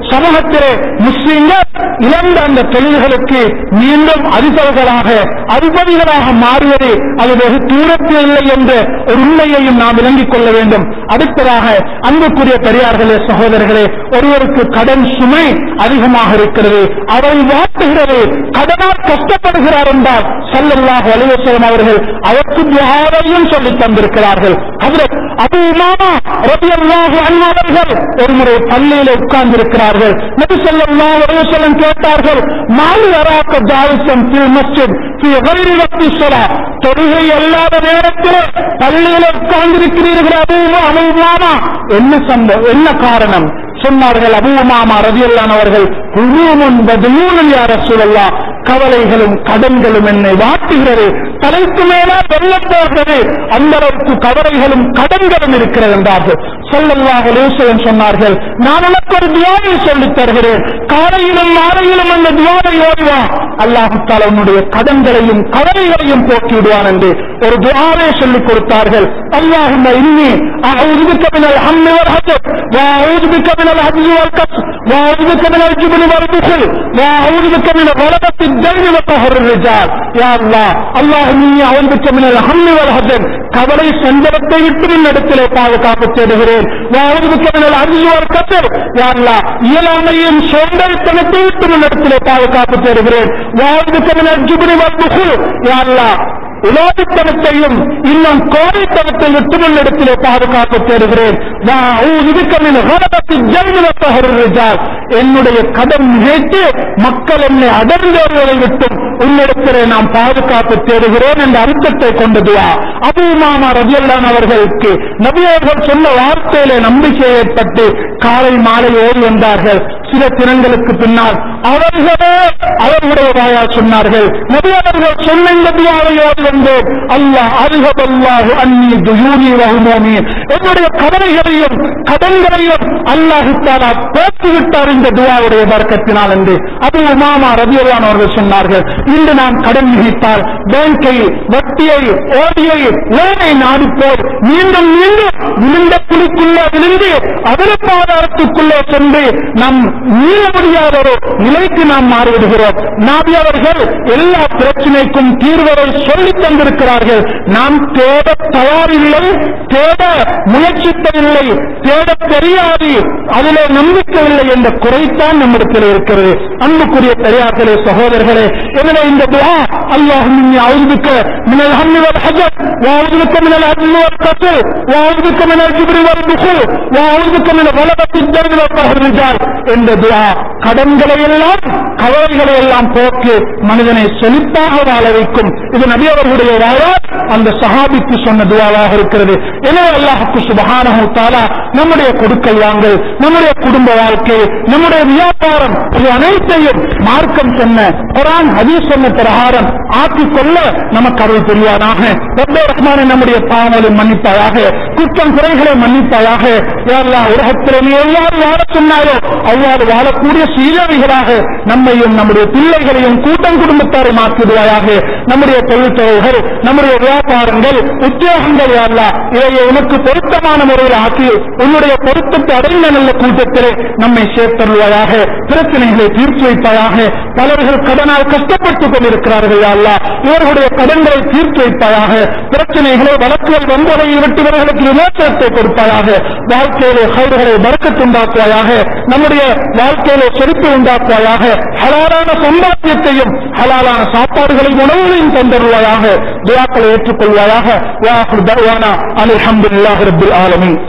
சமூகத்திலே முஸ்லிம்கள் இழந்த அந்த தொழில்களுக்கு மீண்டும் அதிபர்களாக அதிபதிகளாக மாறுவது அது வெகு தூரத்தில் இல்லை என்ற ஒரு உண்மையையும் நாம் விளங்கிக் கொள்ள வேண்டும் அடுத்ததாக அன்புக்குரிய பெரியார்களே சகோதரர்களே ஒருவருக்கு கடன் சுமை அதிகமாக இருக்கிறது அவரை வாட்டுகிறது கடனால் கஷ்டப்படுகிறார் என்றால் சல்லல்லாஹு அலுவலம் அவர்கள் அவருக்கு துஆவையும் சொல்லித் தந்திருக்கிறார்கள் ஹஜ்ரத் அபூ உமாமா ரலியல்லாஹு அன்ஹு அவர்கள் ஒருமுறை பள்ளியில் உட்கார்ந்திருக்கிறார்கள் நபி ஸல்லல்லாஹு அலைஹி வஸல்லம் கேட்டார்கள் மாலி அராக்க ஜாலிசன் ஃபில் மஸ்ஜித் ஃபி கைரி வக்தி ஸலா தொழுகை அல்லாத நேரத்தில் பள்ளியில் உட்கார்ந்திருக்கிறீர்கள் அபூ உமா- அபூ உமாமா என்ன சம்பவம் என்ன காரணம் சொன்னார்கள் அபூ உமாமா ரலியல்லாஹு அவர்கள் ஹுமூமுன் பதுமூனன் யா ரசூலல்லாஹ் கவலைகளும் கடன்களும் என்னை வாட்டுகிறது தலைக்கு மேலே வெள்ளம் போகிறது அந்த அளவுக்கு கவலைகளும் கடன்களும் இருக்கிறது என்றார்கள் சொல்லல்லாஹ் லேசன் சொன்னார்கள் நான் உனக்கு ஒரு துவாவை சொல்லித் தருகிறேன் காலையிலும் மாலையிலும் அந்த துவாவை ஓடுவா அல்லாஹு தாலா உன்னுடைய கடன்களையும் கவலைகளையும் போக்கி விடுவான் என்று ஒரு துவாவை சொல்லிக் கொடுத்தார்கள் அல்லாஹும்ம இன்னி أعوذ بك من الهم والحزن وأعوذ بك من الهدي والكسر وأعوذ بك من الجبن والبخل وأعوذ بك من غلبة الدين وقهر الرجال يا الله اللهم إني أعوذ بك من الهم والحزن கவலை சந்தனத்தை விட்டு இடத்திலே பாதுகாப்பு தேடுகிறேன் وأعوذ بك من العجز والكسر يا الله இயலாமையும் சோம்பேறித்தனத்தை விட்டு இடத்திலே பாதுகாப்பு தேடுகிறேன் وأعوذ بك من الجبن والبخل يا الله உலோகத்தனத்தையும் இன்னும் கோழைத்தனத்தை விட்டுமுள்ள இடத்திலே பாதுகாப்பு தேடுகிறேன் என்னுடைய கடன் நிகழ்த்து மக்கள் என்னை அடர்ந்தவர்களை விட்டும் உன்னிடத்திலே நாம் பாதுகாப்பு தேடுகிறேன் என்ற அர்த்தத்தை கொண்டதுவா அபூமாமா ரஜியல்லான் அவர்களுக்கு நபியவர்கள் சொன்ன வார்த்தையிலே நம்பிக்கை ஏற்பட்டு காலை மாலை ஓடி வந்தார்கள் சில தினங்களுக்கு பின்னால் அவர்களே அவர்களுடைய வாயால் சொன்னார்கள் நபி அவர்கள் சொன்ன இந்த துவாவை ஓடி வந்தேன் அல்லாஹ் அருகபல்லாஹு அன்னி துயூனி வகுமோமி என்னுடைய கவலைகளையும் கடன்களையும் அல்லாஹு தாலா போக்கி விட்டார் இந்த துவாவுடைய வர்க்கத்தினால் என்று அது உமாமா ரபியல்லான் அவர்கள் சொன்னார்கள் இன்று நாம் கடன் விதித்தால் பேங்கை வட்டியை ஓடியை லோனை நாடி போய் மீண்டும் மீண்டும் விழுந்த குழிக்குள்ளே விழுந்து அதிரப்பாதாரத்துக்குள்ளே சென்று நம் மீள முடியாத ஒரு நிலைக்கு நாம் மாறிவிடுகிறோம் நாபி அவர்கள் எல்லா பிரச்சனைக்கும் தீர்வரை சொல்லித் தந்திருக்கிறார்கள் நாம் தேட தயாரில்லை தேட முயற்சிப்பதில்லை தேட தெரியாது அதிலே நம்பிக்கை இல்லை என்ற குறைத்தான் நம்மிடத்தில் இருக்கிறது அன்புக்குரிய பெரியார்களே சகோதரர்களே எனவே இந்த துவா அல்லாஹும் இன்னி அவுதுக்க மினல் ஹம்மி வல் ஹஜர் وأعوذ من العدل والقتل وأعوذ بك من الجبر والبخل وأعوذ بك من غلبة الدين وقهر الرجال என்ற துவா கடன்களை எல்லாம் கவலைகளை எல்லாம் போக்கி மனிதனை செழிப்பாக வாழ வைக்கும் இது நபி அவர்களுடைய வாயால் அந்த சஹாபிக்கு சொன்ன துவாவாக இருக்கிறது எனவே அல்லாஹுக்கு சுபஹானஹு தஆலா நம்முடைய கொடுக்கல் வாங்கல் நம்முடைய குடும்ப வாழ்க்கை நம்முடைய வியாபாரம் இது அனைத்தையும் மார்க்கம் சொன்ன குரான் ஹதீஸ் சொன்ன பிரகாரம் ஆக்கிக் கொள்ள நமக்கு அருள் புரிவானாக ரப்பே ரஹ்மானே நம்முடைய பாவங்களை மன்னிப்பாயாக குற்றம் குறைகளை மன்னிப்பாயாக யாரெல்லாம் உலகத்திலே நீ எவ்வாறு வாழ சொன்னாயோ அவ்வாறு வாழக்கூடிய சீரழிகளாக நம்மையும் நம்முடைய பிள்ளைகளையும் கூட்டம் குடும்பத்தாரை மாற்றிடுவாயாக நம்முடைய தொழில்துறைகள் நம்முடைய வியாபாரங்கள் உத்தியோகங்கள் அல்ல இவையை உனக்கு பொருத்தமான முறையில் ஆக்கி உன்னுடைய பொருத்தத்தை அடைந்த நல்ல கூட்டத்திலே நம்மை சேர்த்தருள்வாயாக பிரச்சனைகளை தீர்த்து வைப்பாயாக பலர்கள் கடனால் கஷ்டப்பட்டுக் கொண்டிருக்கிறார்கள் யா அல்லாஹ் இவர்களுடைய கடன்களை தீர்த்து வைப்பாயாக பிரச்சனைகளை வழக்குகள் வந்ததை விட்டு இவர்களுக்கு விமோசனத்தை கொடுப்பாயாக வாழ்க்கையிலே ஹைடுகளை வழக்கத்துண்டாக்குவாயாக நம்முடைய வாழ்க்கையிலே செழிப்பு உண்டாக்குவாயாக ஹலாலான சம்பாத்தியத்தையும் ஹலாலான சாப்பாடுகளையும் உணவுகளையும் தந்தருவாயாக துவாக்களை ஏற்றுக்கொள்வாயாக வாஹு தவானா அல்ஹம்துலில்லாஹி ரப்பில் ஆலமீன்